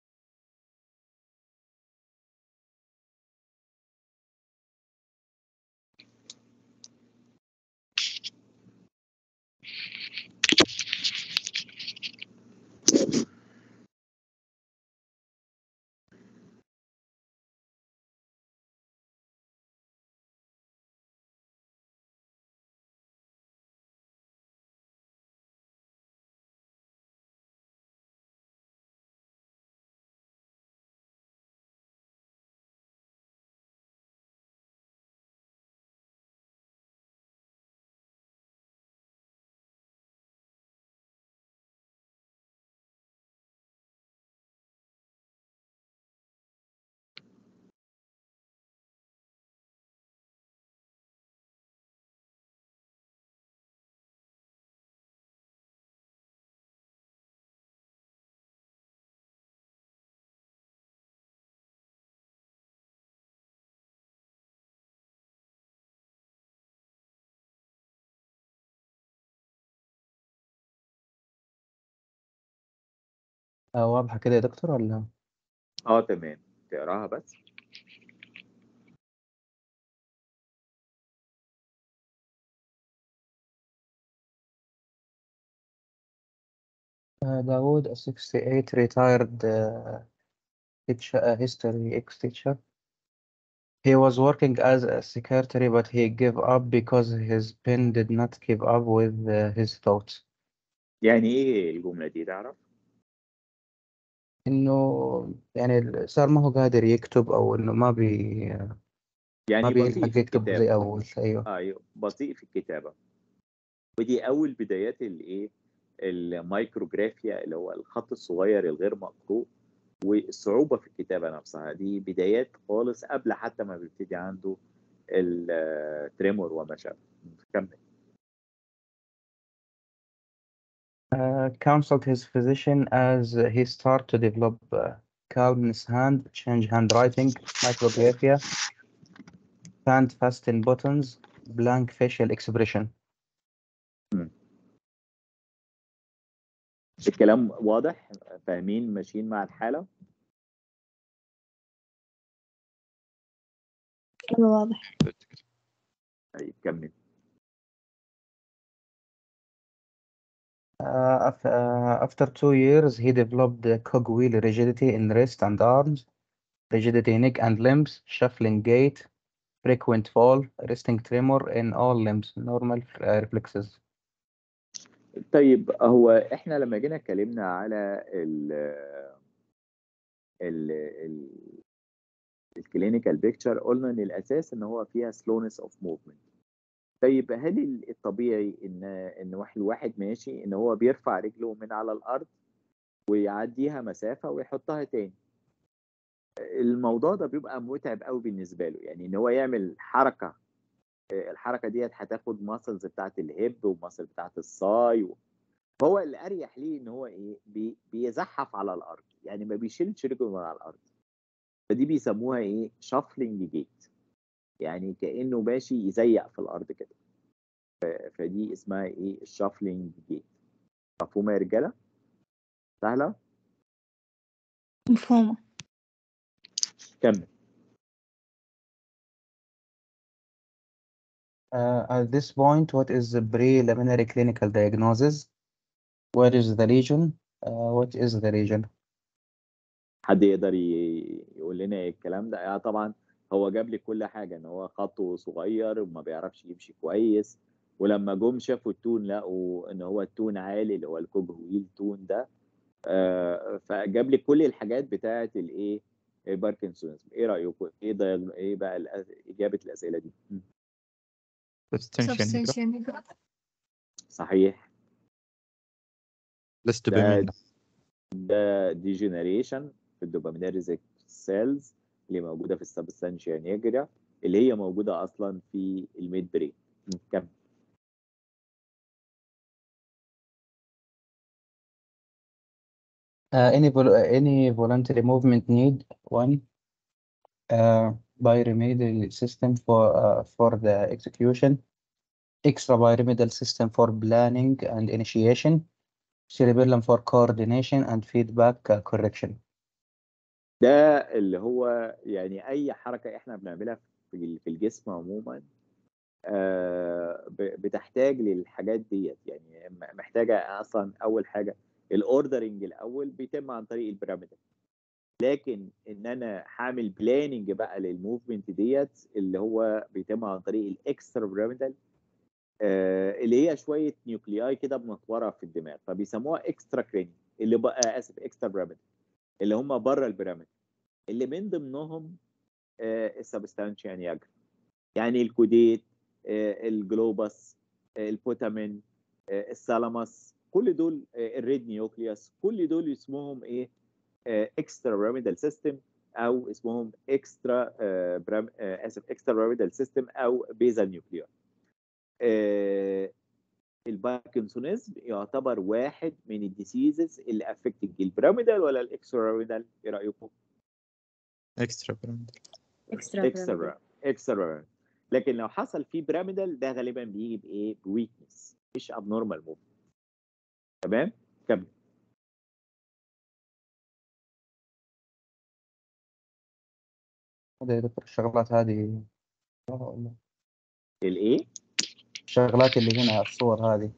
آه واضحة كده يا دكتور ولا اه تمام تقراها بس uh, Dawood, a 68 retired uh, teacher, uh, history ex-teacher. He was working as a secretary, but he gave up because his pen did not keep up with uh, his thoughts. يعني ايه الجملة دي تعرف؟ إنه يعني صار ما هو قادر يكتب أو إنه ما بي ما يعني بطيء بيلحق في يكتب زي الكتابة أول أيوه ايوه بطيء في الكتابة ودي أول بدايات الايه المايكروجرافيا اللي هو الخط الصغير الغير مقروء والصعوبة في الكتابة نفسها دي بدايات خالص قبل حتى ما بيبتدي عنده التريمور وما شابه كمل uh, counseled his physician as he started to develop uh, calmness hand, change handwriting, micrographia, can't fasten buttons blank facial expression الكلام واضح فاهمين ماشيين مع الحالة أيوة واضح طيب كمل Uh, af- uh, after two years, he developed the cogwheel rigidity in wrist and arms, rigidity in neck and limbs, shuffling gait, frequent fall, resting tremor in all limbs, normal uh, reflexes. طيب هو احنا لما جينا اتكلمنا على ال ال ال الكلينيكال بيكتشر قلنا ان الاساس ان هو فيها سلونس اوف موفمنت طيب هل ال- الطبيعي ان ان واحد واحد ماشي ان هو بيرفع رجله من على الارض ويعديها مسافه ويحطها تاني الموضوع ده بيبقى متعب قوي بالنسبه له يعني ان هو يعمل حركه آه، الحركه ديت هتاخد ماسلز بتاعت الهيب وماسل بتاعت الصاي و... فهو الاريح ليه ان هو ايه بي... بيزحف على الارض يعني ما بيشيلش رجله من على الارض فدي بيسموها ايه شافلنج جيت يعني كانه ماشي يزيق في الارض كده ف... فدي اسمها ايه الشافلنج جيت مفهومه يا رجاله سهله مفهومة كمل Uh, at this point, what is the preliminary clinical diagnosis? Where is the lesion? Uh, what is the lesion? حد يقدر ي- يقول لنا إيه الكلام ده يعني طبعا هو جاب لي كل حاجه ان هو خطه صغير وما بيعرفش يمشي كويس ولما جم شافوا التون لقوا ان هو التون عالي اللي هو الكوج ويل تون ده آه فجاب لي كل الحاجات بتاعه الايه الباركنسونزم ايه رايكم ايه ده ايه بقى الأس- اجابه الاسئله دي م. substantia صحيح لست ده بمين ده ديجنريشن في الدوبامينيرجيك سيلز اللي موجوده في السبستانشيا نيجرا اللي هي موجوده اصلا في الميد برين كمل Uh, any vol any voluntary movement need one uh, pyramidal system for uh, for the execution, extra pyramidal system for planning and initiation, cerebellum for coordination and feedback uh, correction. ده اللي هو يعني اي حركه احنا بنعملها في في الجسم عموما آه، ب- بتحتاج للحاجات ديت يعني م- محتاجه اصلا اول حاجه الاوردرنج الاول بيتم عن طريق البيراميدال لكن ان انا هعمل بلاننج بقى للموفمنت ديت اللي هو بيتم عن طريق الاكسترا بيراميدال اللي هي شويه نيوكلياي كده منطوره في الدماغ فبيسموها اكسترا كريني اللي بقى اسف اكسترا بيراميدال اللي هم بره البيراميد اللي من ضمنهم آه، السبستانشيا نياجرا يعني الكوديت آه، الجلوباس آه، البوتامين آه، الثالاموس كل دول آه، الريد نيوكليوس كل دول اسمهم ايه اكسترا بيراميدال سيستم او اسمهم اكسترا برام آه، اسف اكسترا بيراميدال سيستم او بيزال نيوكليار الباركنسونيزم يعتبر واحد من الديسيزز اللي افكتنج البيراميدال ولا الاكسترا بيراميدال ايه رايكم؟ اكسترا بيراميدال اكسترا اكسترا اكسترا لكن لو حصل فيه بيراميدال ده غالبا بيجي بايه؟ بويكنس مش ابنورمال موف تمام؟ كمل هذا يا دكتور الشغلات هذه الايه؟ الشغلات اللي هنا الصور هذه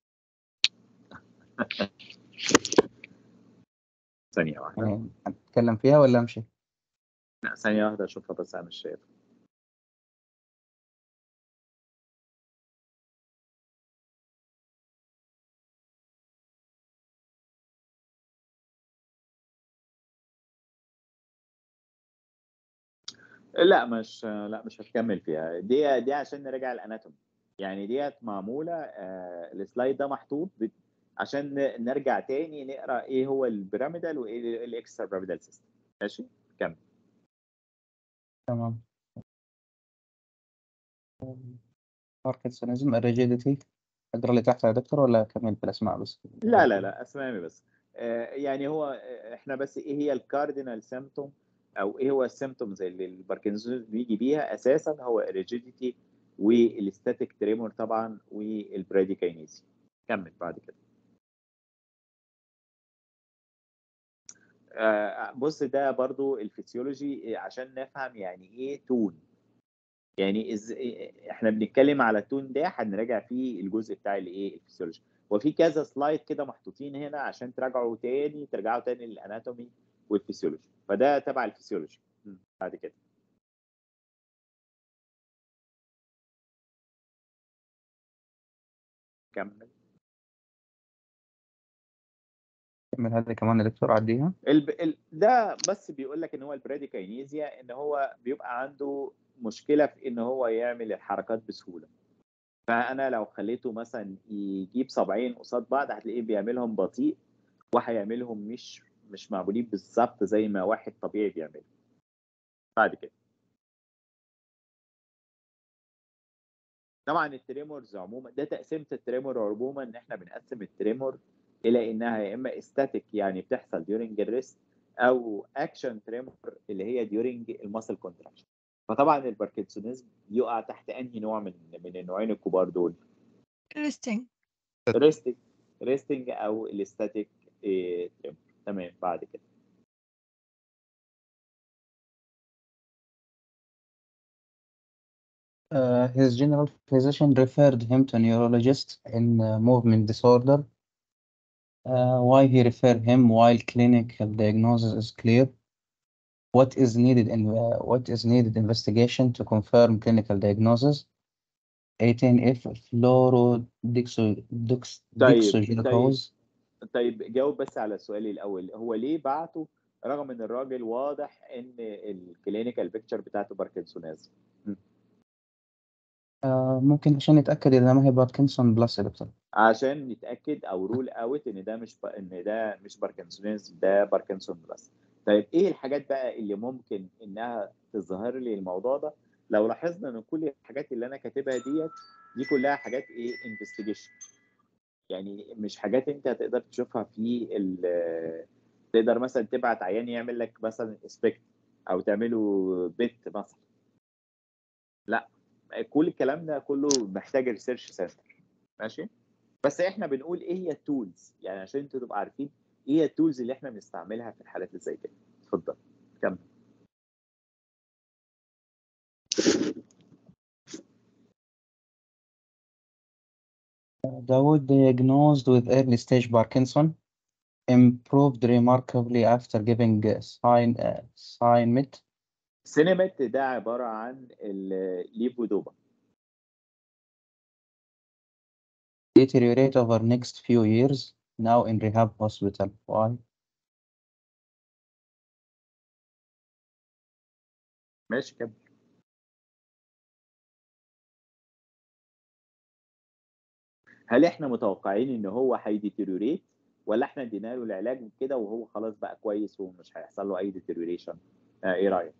ثانية واحدة يعني أتكلم فيها ولا أمشي؟ لا ثانية واحدة اشوفها بس انا مش شايف لا مش لا مش هتكمل فيها دي دي عشان نراجع الاناتومي يعني ديت معموله آه السلايد ده محطوط بت- عشان ن- نرجع تاني نقرا ايه هو البيراميدال وايه الاكسترا بيراميدال سيستم ماشي كمل تمام باركنسونيزم الريجيديتي أقرأ اللي تحتها يا دكتور ولا أكمل بالأسماء بس؟ لا لا لا اسمامي بس آه يعني هو آه، احنا بس ايه هي الكاردينال سيمتوم او ايه هو السيمتومز اللي الباركنسونيز بيجي بيها اساسا هو الريجيديتي والستاتيك تريمور طبعا والبراديكاينيزي كمل بعد كده آه، بص ده برضو الفسيولوجي عشان نفهم يعني ايه تون يعني إز... احنا بنتكلم على التون ده هنراجع فيه الجزء بتاع الايه الفسيولوجي وفي كذا سلايد كده محطوطين هنا عشان تراجعوا تاني ترجعوا تاني للاناتومي والفسيولوجي فده تبع الفسيولوجي م، بعد كده كمل كمل هذا كمان يا دكتور عديها الب... ال... ده بس بيقول لك ان هو البراديكاينيزيا ان هو بيبقى عنده مشكله في ان هو يعمل الحركات بسهوله فانا لو خليته مثلا يجيب صبعين قصاد بعض هتلاقيه بيعملهم بطيء وهيعملهم مش مش معمولين بالظبط زي ما واحد طبيعي بيعمله بعد كده طبعا التريمورز عموما ده تقسيمه التريمور عموما ان احنا بنقسم التريمور الى انها يا اما استاتيك يعني بتحصل during الريست او اكشن تريمور اللي هي during الماسل كونتراكشن فطبعا الباركنسونيزم يقع تحت انهي نوع من من النوعين الكبار دول resting ريستنج ريستنج او الاستاتيك تريمور تمام بعد كده Uh, his general physician referred him to neurologist in uh, movement disorder. Uh, why he referred him while clinical diagnosis is clear? What is needed in uh, what is needed investigation to confirm clinical diagnosis? 18 if fluorodexo- طيب dexoglucose طيب جاوب بس على السؤال الاول هو ليه بعته رغم ان الراجل واضح ان الكلينيكال بيكتشر بتاعته باركنسونيزم آه ممكن عشان نتأكد إذا ما هي باركنسون بلس يا دكتور عشان نتاكد او رول اوت ان ده مش ب... ان ده مش باركنسونيزم ده باركنسون بلس طيب ايه الحاجات بقى اللي ممكن انها تظهر لي الموضوع ده لو لاحظنا ان كل الحاجات اللي انا كاتبها ديت دي كلها حاجات ايه انفستيجيشن يعني مش حاجات انت تقدر تشوفها في ال تقدر مثلا تبعت عيان يعمل لك مثلا اسبكت او تعمله بت مثلا لا كل الكلام ده كله محتاج ريسيرش سنتر ماشي بس احنا بنقول ايه هي التولز يعني عشان انتوا تبقوا عارفين ايه هي التولز اللي احنا بنستعملها في الحالات اللي زي كده اتفضل كمل Dawood diagnosed with early stage Parkinson improved remarkably after giving uh, sign uh, Cymit سينمت ده عباره عن الليفودوبا deteriorate over next few years now in rehab hospital. Why? ماشي كمل هل احنا متوقعين ان هو هيديتيريوريت ولا احنا ادينا له العلاج كده وهو خلاص بقى كويس ومش هيحصل له اي ديتيريوريشن آه ايه رايك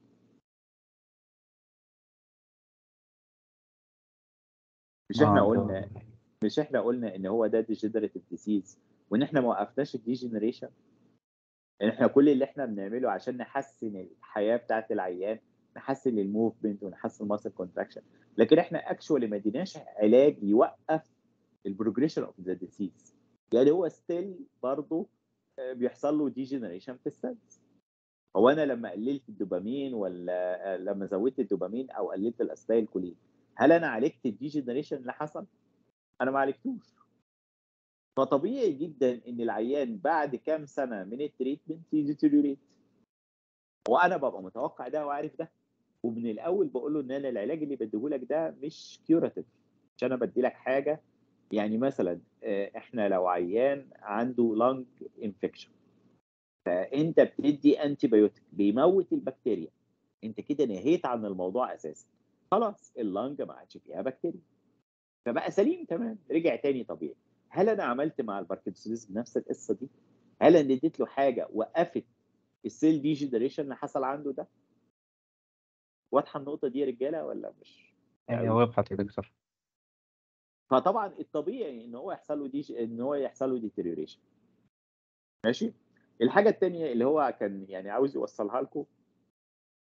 مش احنا آه. قلنا مش احنا قلنا ان هو ده ديجنريتيف ديسيز وان احنا ما وقفناش الديجنريشن ان احنا كل اللي احنا بنعمله عشان نحسن الحياه بتاعت العيان نحسن الموفمنت ونحسن الماسل كونتراكشن لكن احنا اكشولي ما اديناش علاج يوقف البروجريشن اوف ذا ديسيز يعني هو ستيل برضه بيحصل له ديجنريشن في السيلز هو انا لما قللت الدوبامين ولا لما زودت الدوبامين او قللت الاسيتايل كولين هل انا عالجت الديجنريشن اللي حصل؟ انا ما عالجتوش فطبيعي جدا ان العيان بعد كام سنه من التريتمنت يديتيريوريت وانا ببقى متوقع ده وعارف ده ومن الاول بقول له ان انا العلاج اللي بديهولك ده مش كيوراتيف مش انا بدي لك حاجه يعني مثلا آه، احنا لو عيان عنده لانج انفكشن فانت بتدي انتي بايوتيك بيموت البكتيريا انت كده نهيت عن الموضوع اساسا خلاص اللانج ما عادش فيها بكتيريا فبقى سليم تمام رجع تاني طبيعي هل انا عملت مع الباركنسونيزم نفس القصه دي؟ هل انا اديت له حاجه وقفت السيل دي جنريشن اللي حصل عنده ده؟ واضحه النقطه دي يا رجاله ولا مش؟ هي وضحت يا دكتور فطبعا الطبيعي ان هو يحصل له دي ان هو يحصل له ديتيريوريشن ماشي الحاجه الثانيه اللي هو كان يعني عاوز يوصلها لكم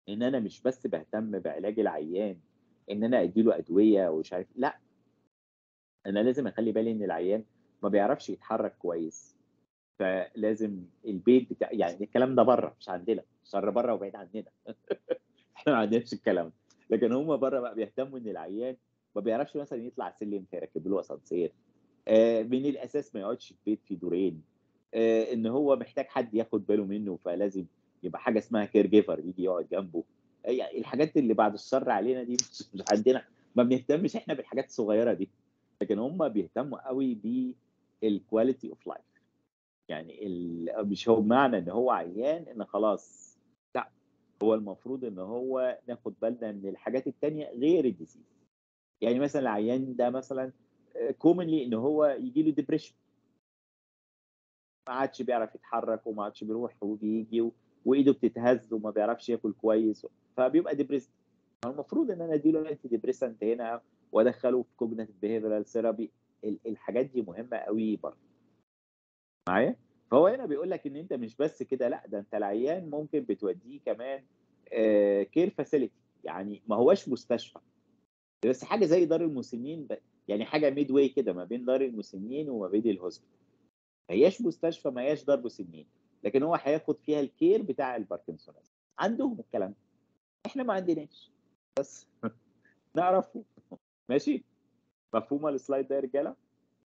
ان انا مش بس بهتم بعلاج العيان ان انا اديله ادويه ومش عارف لا انا لازم اخلي بالي ان العيان ما بيعرفش يتحرك كويس فلازم البيت بتاع يعني الكلام ده بره مش عندنا شر بره وبعيد عننا احنا ما عندناش الكلام ده لكن هم بره بقى بيهتموا ان العيان ما بيعرفش مثلا يطلع سلم فيركب له اسانسير آه من الاساس ما يقعدش في بيت فيه دورين آه ان هو محتاج حد ياخد باله منه فلازم يبقى حاجه اسمها كير جيفر يجي يقعد جنبه آه يعني الحاجات اللي بعد الشر علينا دي مش مش عندنا ما بنهتمش احنا بالحاجات الصغيره دي لكن هم بيهتموا قوي بالكواليتي اوف لايف يعني ال- مش هو معنى ان هو عيان ان خلاص لا هو المفروض ان هو ناخد بالنا من الحاجات التانية غير الديسيز يعني مثلا العيان ده مثلا كومنلي ان هو يجي له ديبريشن ما عادش بيعرف يتحرك وما عادش بيروح وبيجي و- وايده بتتهز وما بيعرفش ياكل كويس فبيبقى ديبريس المفروض ان انا اديله انتي ديبريسنت هنا وادخله في كوجنيتيف بيهيفيرال ثيرابي الحاجات دي مهمه قوي برضه معايا فهو هنا بيقول لك ان انت مش بس كده لا ده انت العيان ممكن بتوديه كمان كير فاسيلتي يعني ما هوش مستشفى بس حاجه زي دار المسنين ب- يعني حاجه ميد واي كده ما بين دار المسنين وما بين الهوسبيتال ما هياش مستشفى ما هياش دار مسنين لكن هو هياخد فيها الكير بتاع الباركنسونز عندهم الكلام ده احنا ما عندناش بس نعرفه ماشي مفهومه السلايد ده يا رجاله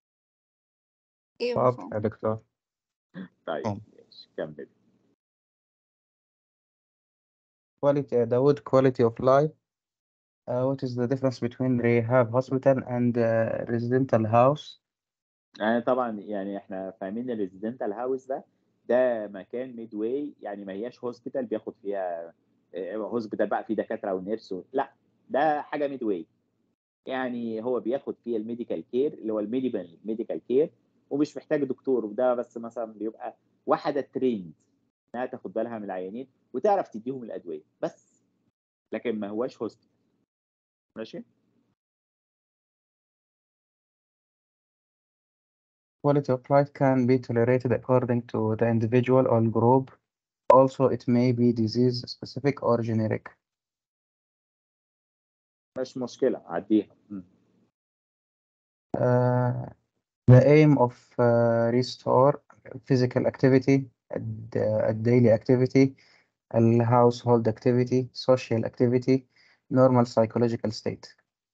ايوه واضح مفهوم يا دكتور طيب مفهوم. ماشي كمل quality uh, Dawood quality of life uh, what is the difference between rehab hospital and uh, residential house يعني طبعا يعني احنا فاهمين الريزيدنتال هاوس ده ده مكان ميد واي يعني ما هياش هوسبيتال بياخد فيها هوسبيتال بقى فيه دكاتره ونيرس و- لا ده حاجه ميد واي يعني هو بياخد فيها الميديكال كير اللي هو الميديكال ميديكال كير ومش محتاج دكتور وده بس مثلا بيبقى واحده تريند انها تاخد بالها من العيانين وتعرف تديهم الادويه بس لكن ما هواش هوسبيتال ماشي quality of life can be tolerated according to the individual or group also it may be disease specific or generic مش مشكله عديها م. uh, the aim of uh, restore physical activity and uh, daily activity and household activity social activity normal psychological state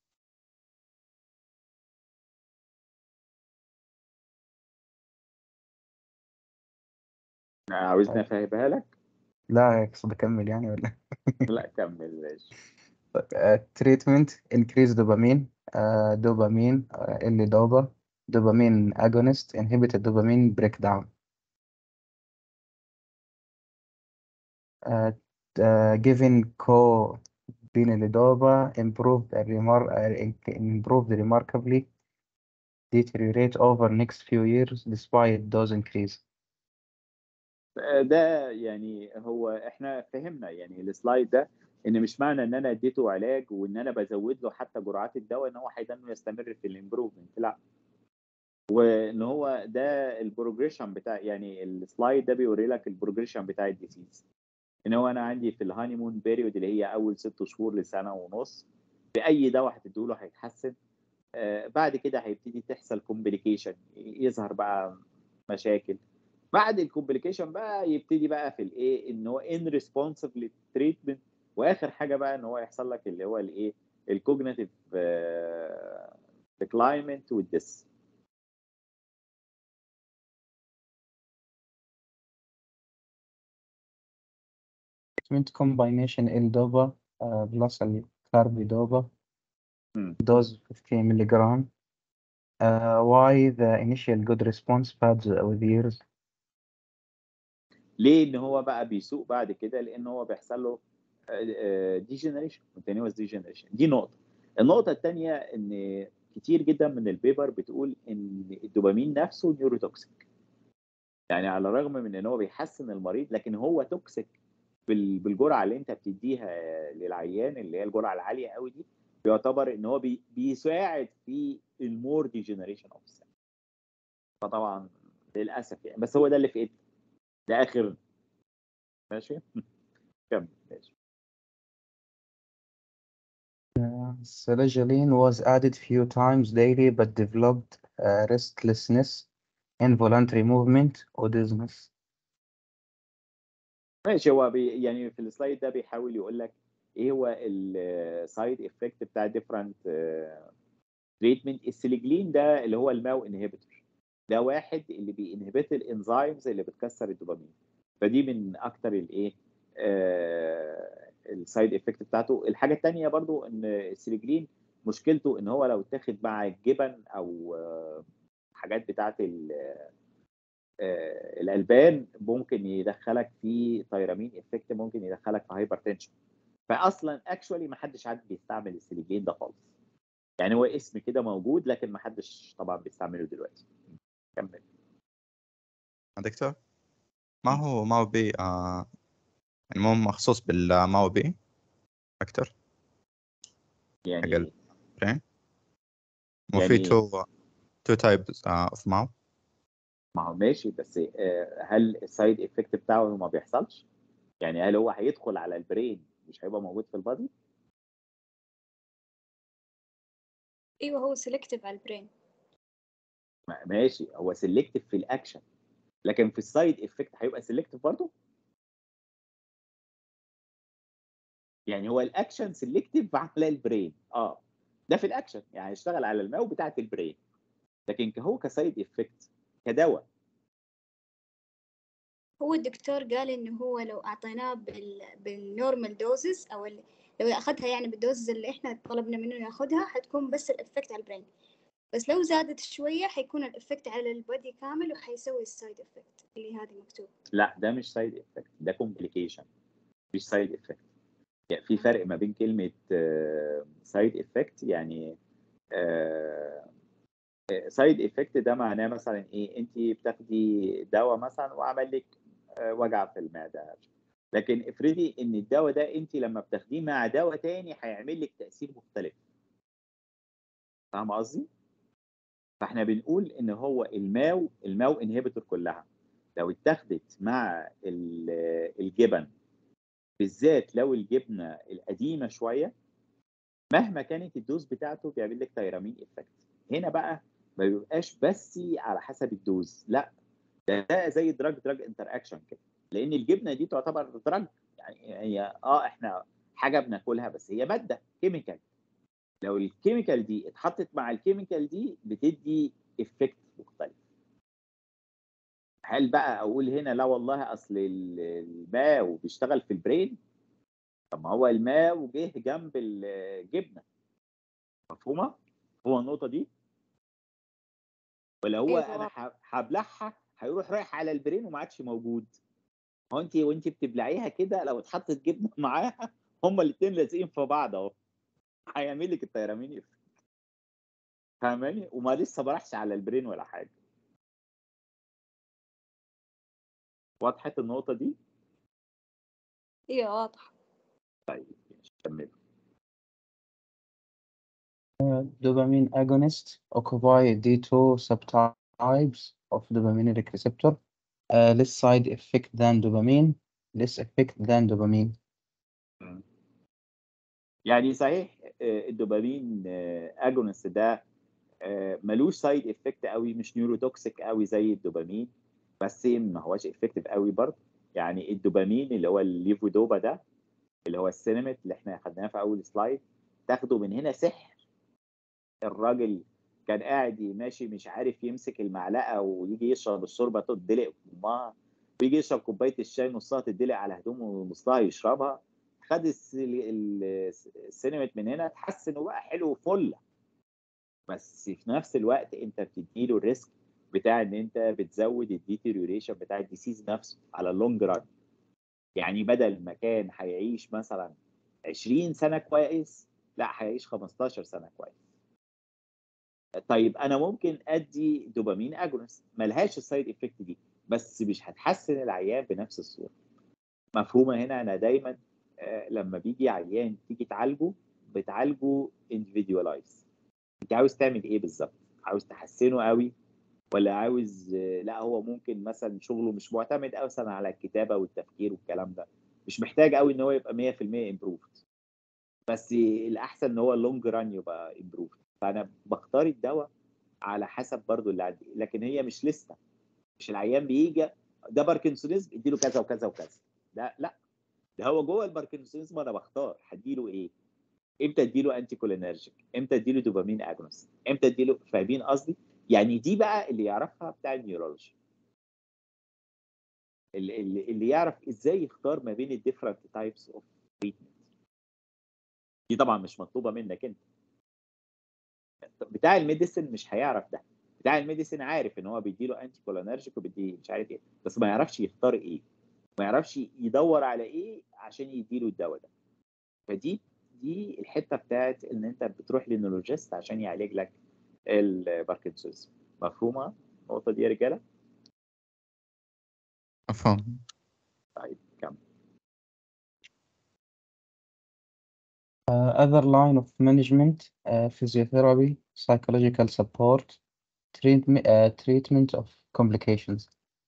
عاوزني افهمها لك لا اقصد اكمل يعني ولا لا كمل ماشي uh, treatment increase dopamine uh, dopamine uh, L-DOPA dopamine agonist inhibit the dopamine breakdown uh, uh, given co Levodopa improved a remar- uh, improved remarkably deteriorate over next few years despite dose increase ده يعني هو احنا فهمنا يعني السلايد ده ان مش معنى ان انا اديته علاج وان انا بزود له حتى جرعات الدواء ان هو هيضل يستمر في الامبروفمنت لا وان هو ده البروجريشن بتاع يعني السلايد ده بيوري لك البروجريشن بتاع الديزيز ان هو انا عندي في الهانيمون بيريود اللي هي اول ست شهور لسنه ونص باي دواء هتديله هيتحسن آه بعد كده هيبتدي تحصل كومبليكيشن يظهر بقى مشاكل بعد الكومبليكيشن بقى يبتدي بقى في الايه ان هو ان ريسبونسيف للتريتمنت واخر حاجه بقى ان هو يحصل لك اللي هو الايه الكوجنيتيف ديكلايمنت والديس treatment combination L-DOPA uh, plus carbidopa مم. dose 15 milligram uh, why the initial good response fades with years ليه ان هو بقى بيسوق بعد كده لان هو بيحصل له ديجنريشن كونتينوس ديجنريشن دي نقطه النقطه الثانيه ان كتير جدا من البيبر بتقول ان الدوبامين نفسه نيوروتوكسيك يعني على الرغم من ان هو بيحسن المريض لكن هو توكسيك بال- بالجرعه اللي انت بتديها للعيان اللي هي الجرعه العاليه قوي دي بيعتبر ان هو بي بيساعد في المور ديجنريشن اوف السيل فطبعا للاسف يعني بس هو ده اللي في ايدنا ده اخر ماشي كمل ماشي Selegiline was added few times daily but developed uh, restlessness, involuntary movement, or dizziness. ماشي هو بي يعني في السلايد ده بيحاول يقول لك ايه هو السايد افكت بتاع ديفرنت تريتمنت السليجلين ده اللي هو الماو انهبيتور ده واحد اللي بينهبت الانزيمز اللي بتكسر الدوبامين فدي من اكتر الايه السايد افكت بتاعته الحاجه الثانيه برضو ان السليجلين مشكلته ان هو لو اتاخد مع الجبن او آه، حاجات بتاعت ال- آه، الالبان ممكن يدخلك في تيرامين افكت ممكن يدخلك في هايبر تنشن فاصلا اكشولي ما حدش عاد بيستعمل السليجلين ده خالص يعني هو اسم كده موجود لكن ما حدش طبعا بيستعمله دلوقتي كمل دكتور ما هو ما هو بي آه يعني مو مخصوص بالما هو بي اكتر حق يعني البرين مو في يعني تو تو تايبس اوف ماو ما هو ماشي بس آه، هل السايد افكت بتاعه ما بيحصلش؟ يعني هل هو هيدخل على البرين مش هيبقى موجود في البادي؟ ايوه هو سيلكتيف على البرين ما- ماشي هو سيلكتيف في الاكشن لكن في السايد افكت هيبقى سيلكتيف برضه؟ يعني هو الاكشن سيلكتيف على البرين اه ده في الاكشن يعني هيشتغل على الماو بتاعه البرين لكن هو كسايد افكت كدواء هو الدكتور قال انه هو لو اعطيناه بال... بالنورمال دوزز او ال... لو اخذها يعني بالدوزز اللي احنا طلبنا منه ياخذها حتكون بس الافكت على البرين بس لو زادت شوية حيكون الافكت على البودي كامل وحيسوي السايد افكت اللي هذه مكتوب لا ده مش سايد افكت ده كومبليكيشن مش سايد افكت يعني في فرق ما بين كلمه سايد افكت يعني سايد افكت ده معناه مثلا ايه انت بتاخدي دواء مثلا وعمل لك آه، وجع في المعده لكن افرضي ان الدواء ده انت لما بتاخديه مع دواء تاني هيعمل لك تاثير مختلف فاهم قصدي؟ فاحنا بنقول ان هو الماو الماو انهبيتور كلها لو اتاخدت مع ال- الجبن بالذات لو الجبنه القديمه شويه مهما كانت الدوز بتاعته بيعمل لك تيرامين افكت هنا بقى ما بيبقاش بس على حسب الدوز لا ده, ده زي دراج دراج انتر اكشن كده لان الجبنه دي تعتبر دراج يعني هي اه احنا حاجه بناكلها بس هي ماده كيميكال لو الكيميكال دي اتحطت مع الكيميكال دي بتدي افكت مختلف هل بقى اقول هنا لا والله اصل ال- الماو بيشتغل في البرين طب ما هو الماو جه جنب الجبنه مفهومه هو النقطه دي ولا هو أيوة انا واضح. ح- هبلعها هيروح رايح على البرين وما عادش موجود هو انت وانت بتبلعيها كده لو اتحطت جبنه معاها هما الاثنين لازقين في بعض اهو هيعمل لك التيرامين إفكت. فاهماني وما لسه ما راحش على البرين ولا حاجه وضحت النقطه دي ايوه واضح طيب ماشي، كمل Dopamine agonists occupy the two subtypes of dopaminergic receptor, uh, less side effect than dopamine, less effect than dopamine. يعني صحيح آه، الدوبامين اجونست ده آه، ملوش سايد افكت قوي مش نيوروتوكسيك قوي زي الدوبامين بس ما هوش افكتيف قوي برضه يعني الدوبامين اللي هو الليفودوبا ده اللي هو السينمت اللي احنا خدناه في اول سلايد تاخده من هنا سحر الراجل كان قاعد ماشي مش عارف يمسك المعلقه ويجي يشرب الشوربه تدلق في امها ويجي يشرب كوبايه الشاي نصها تدلق على هدومه ونصها يشربها خد الس- ال- السينمت من هنا تحس انه بقى حلو فله بس في نفس الوقت انت بتديله الريسك بتاع ان انت بتزود الديتيريوريشن بتاع الديسيز نفسه على اللونج ران يعني بدل ما كان هيعيش مثلا 20 سنه كويس لا هيعيش 15 سنه كويس طيب انا ممكن ادي دوبامين اجونست ملهاش السايد افكت دي بس مش هتحسن العيان بنفس الصوره مفهومه هنا انا دايما آه، لما بيجي عيان تيجي تعالجه بتعالجه individualize انت عاوز تعمل ايه بالظبط عاوز تحسنه قوي ولا عاوز آه، لا هو ممكن مثلا شغله مش معتمد اصلا على الكتابه والتفكير والكلام ده مش محتاج قوي ان هو يبقى 100% improved بس الاحسن ان هو اللونج ران يبقى امبروف فانا بختار الدواء على حسب برضو اللي عندي لكن هي مش لسته مش العيان بيجي ده باركنسونيزم اديله كذا وكذا وكذا لا لا ده هو جوه الباركنسونيزم انا بختار هديله ايه امتى اديله انتي كولينرجيك امتى اديله دوبامين اجونست امتى اديله فاهمين قصدي يعني دي بقى اللي يعرفها بتاع النيورولوجي اللي, اللي اللي يعرف ازاي يختار ما بين الديفرنت تايبس اوف تريتمنت دي طبعا مش مطلوبه منك انت بتاع الميديسن مش هيعرف ده بتاع الميديسن عارف ان هو بيديله انتي كولينرجيك وبيديه مش عارف ايه بس ما يعرفش يختار ايه ما يعرفش يدور على ايه عشان يديله الدواء ده فدي دي الحته بتاعت ان انت بتروح للنيورولوجيست عشان يعالج لك الباركنسونز مفهومه النقطه دي يا رجاله مفهوم طيب كمل Uh, other line of management, uh, physiotherapy, psychological support, treatment, uh, treatment of complications.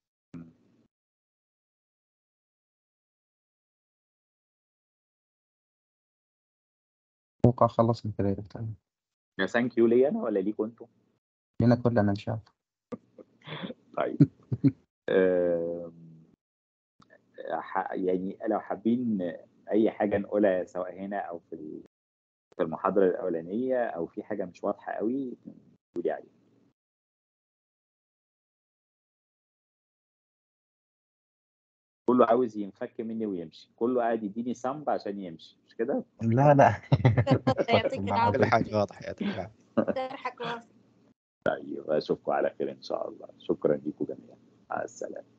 أتوقع خلصنا كده يا دكتور يا ثانك يو ليا انا ولا ليكوا انتوا لنا كلنا إن شاء الله طيب آم، ح- يعني لو حابين اي حاجه نقولها سواء هنا او في ال- في المحاضره الاولانيه او في حاجه مش واضحه قوي قولي عليها كله عاوز ينفك مني ويمشي كله قاعد يديني صنب عشان يمشي مش كده لا لا يعطيك العافية كل حاجه واضحه يعطيك العافيه شرحك واصل طيب اشوفكم على خير ان شاء الله شكرا لكم جميعا مع السلامه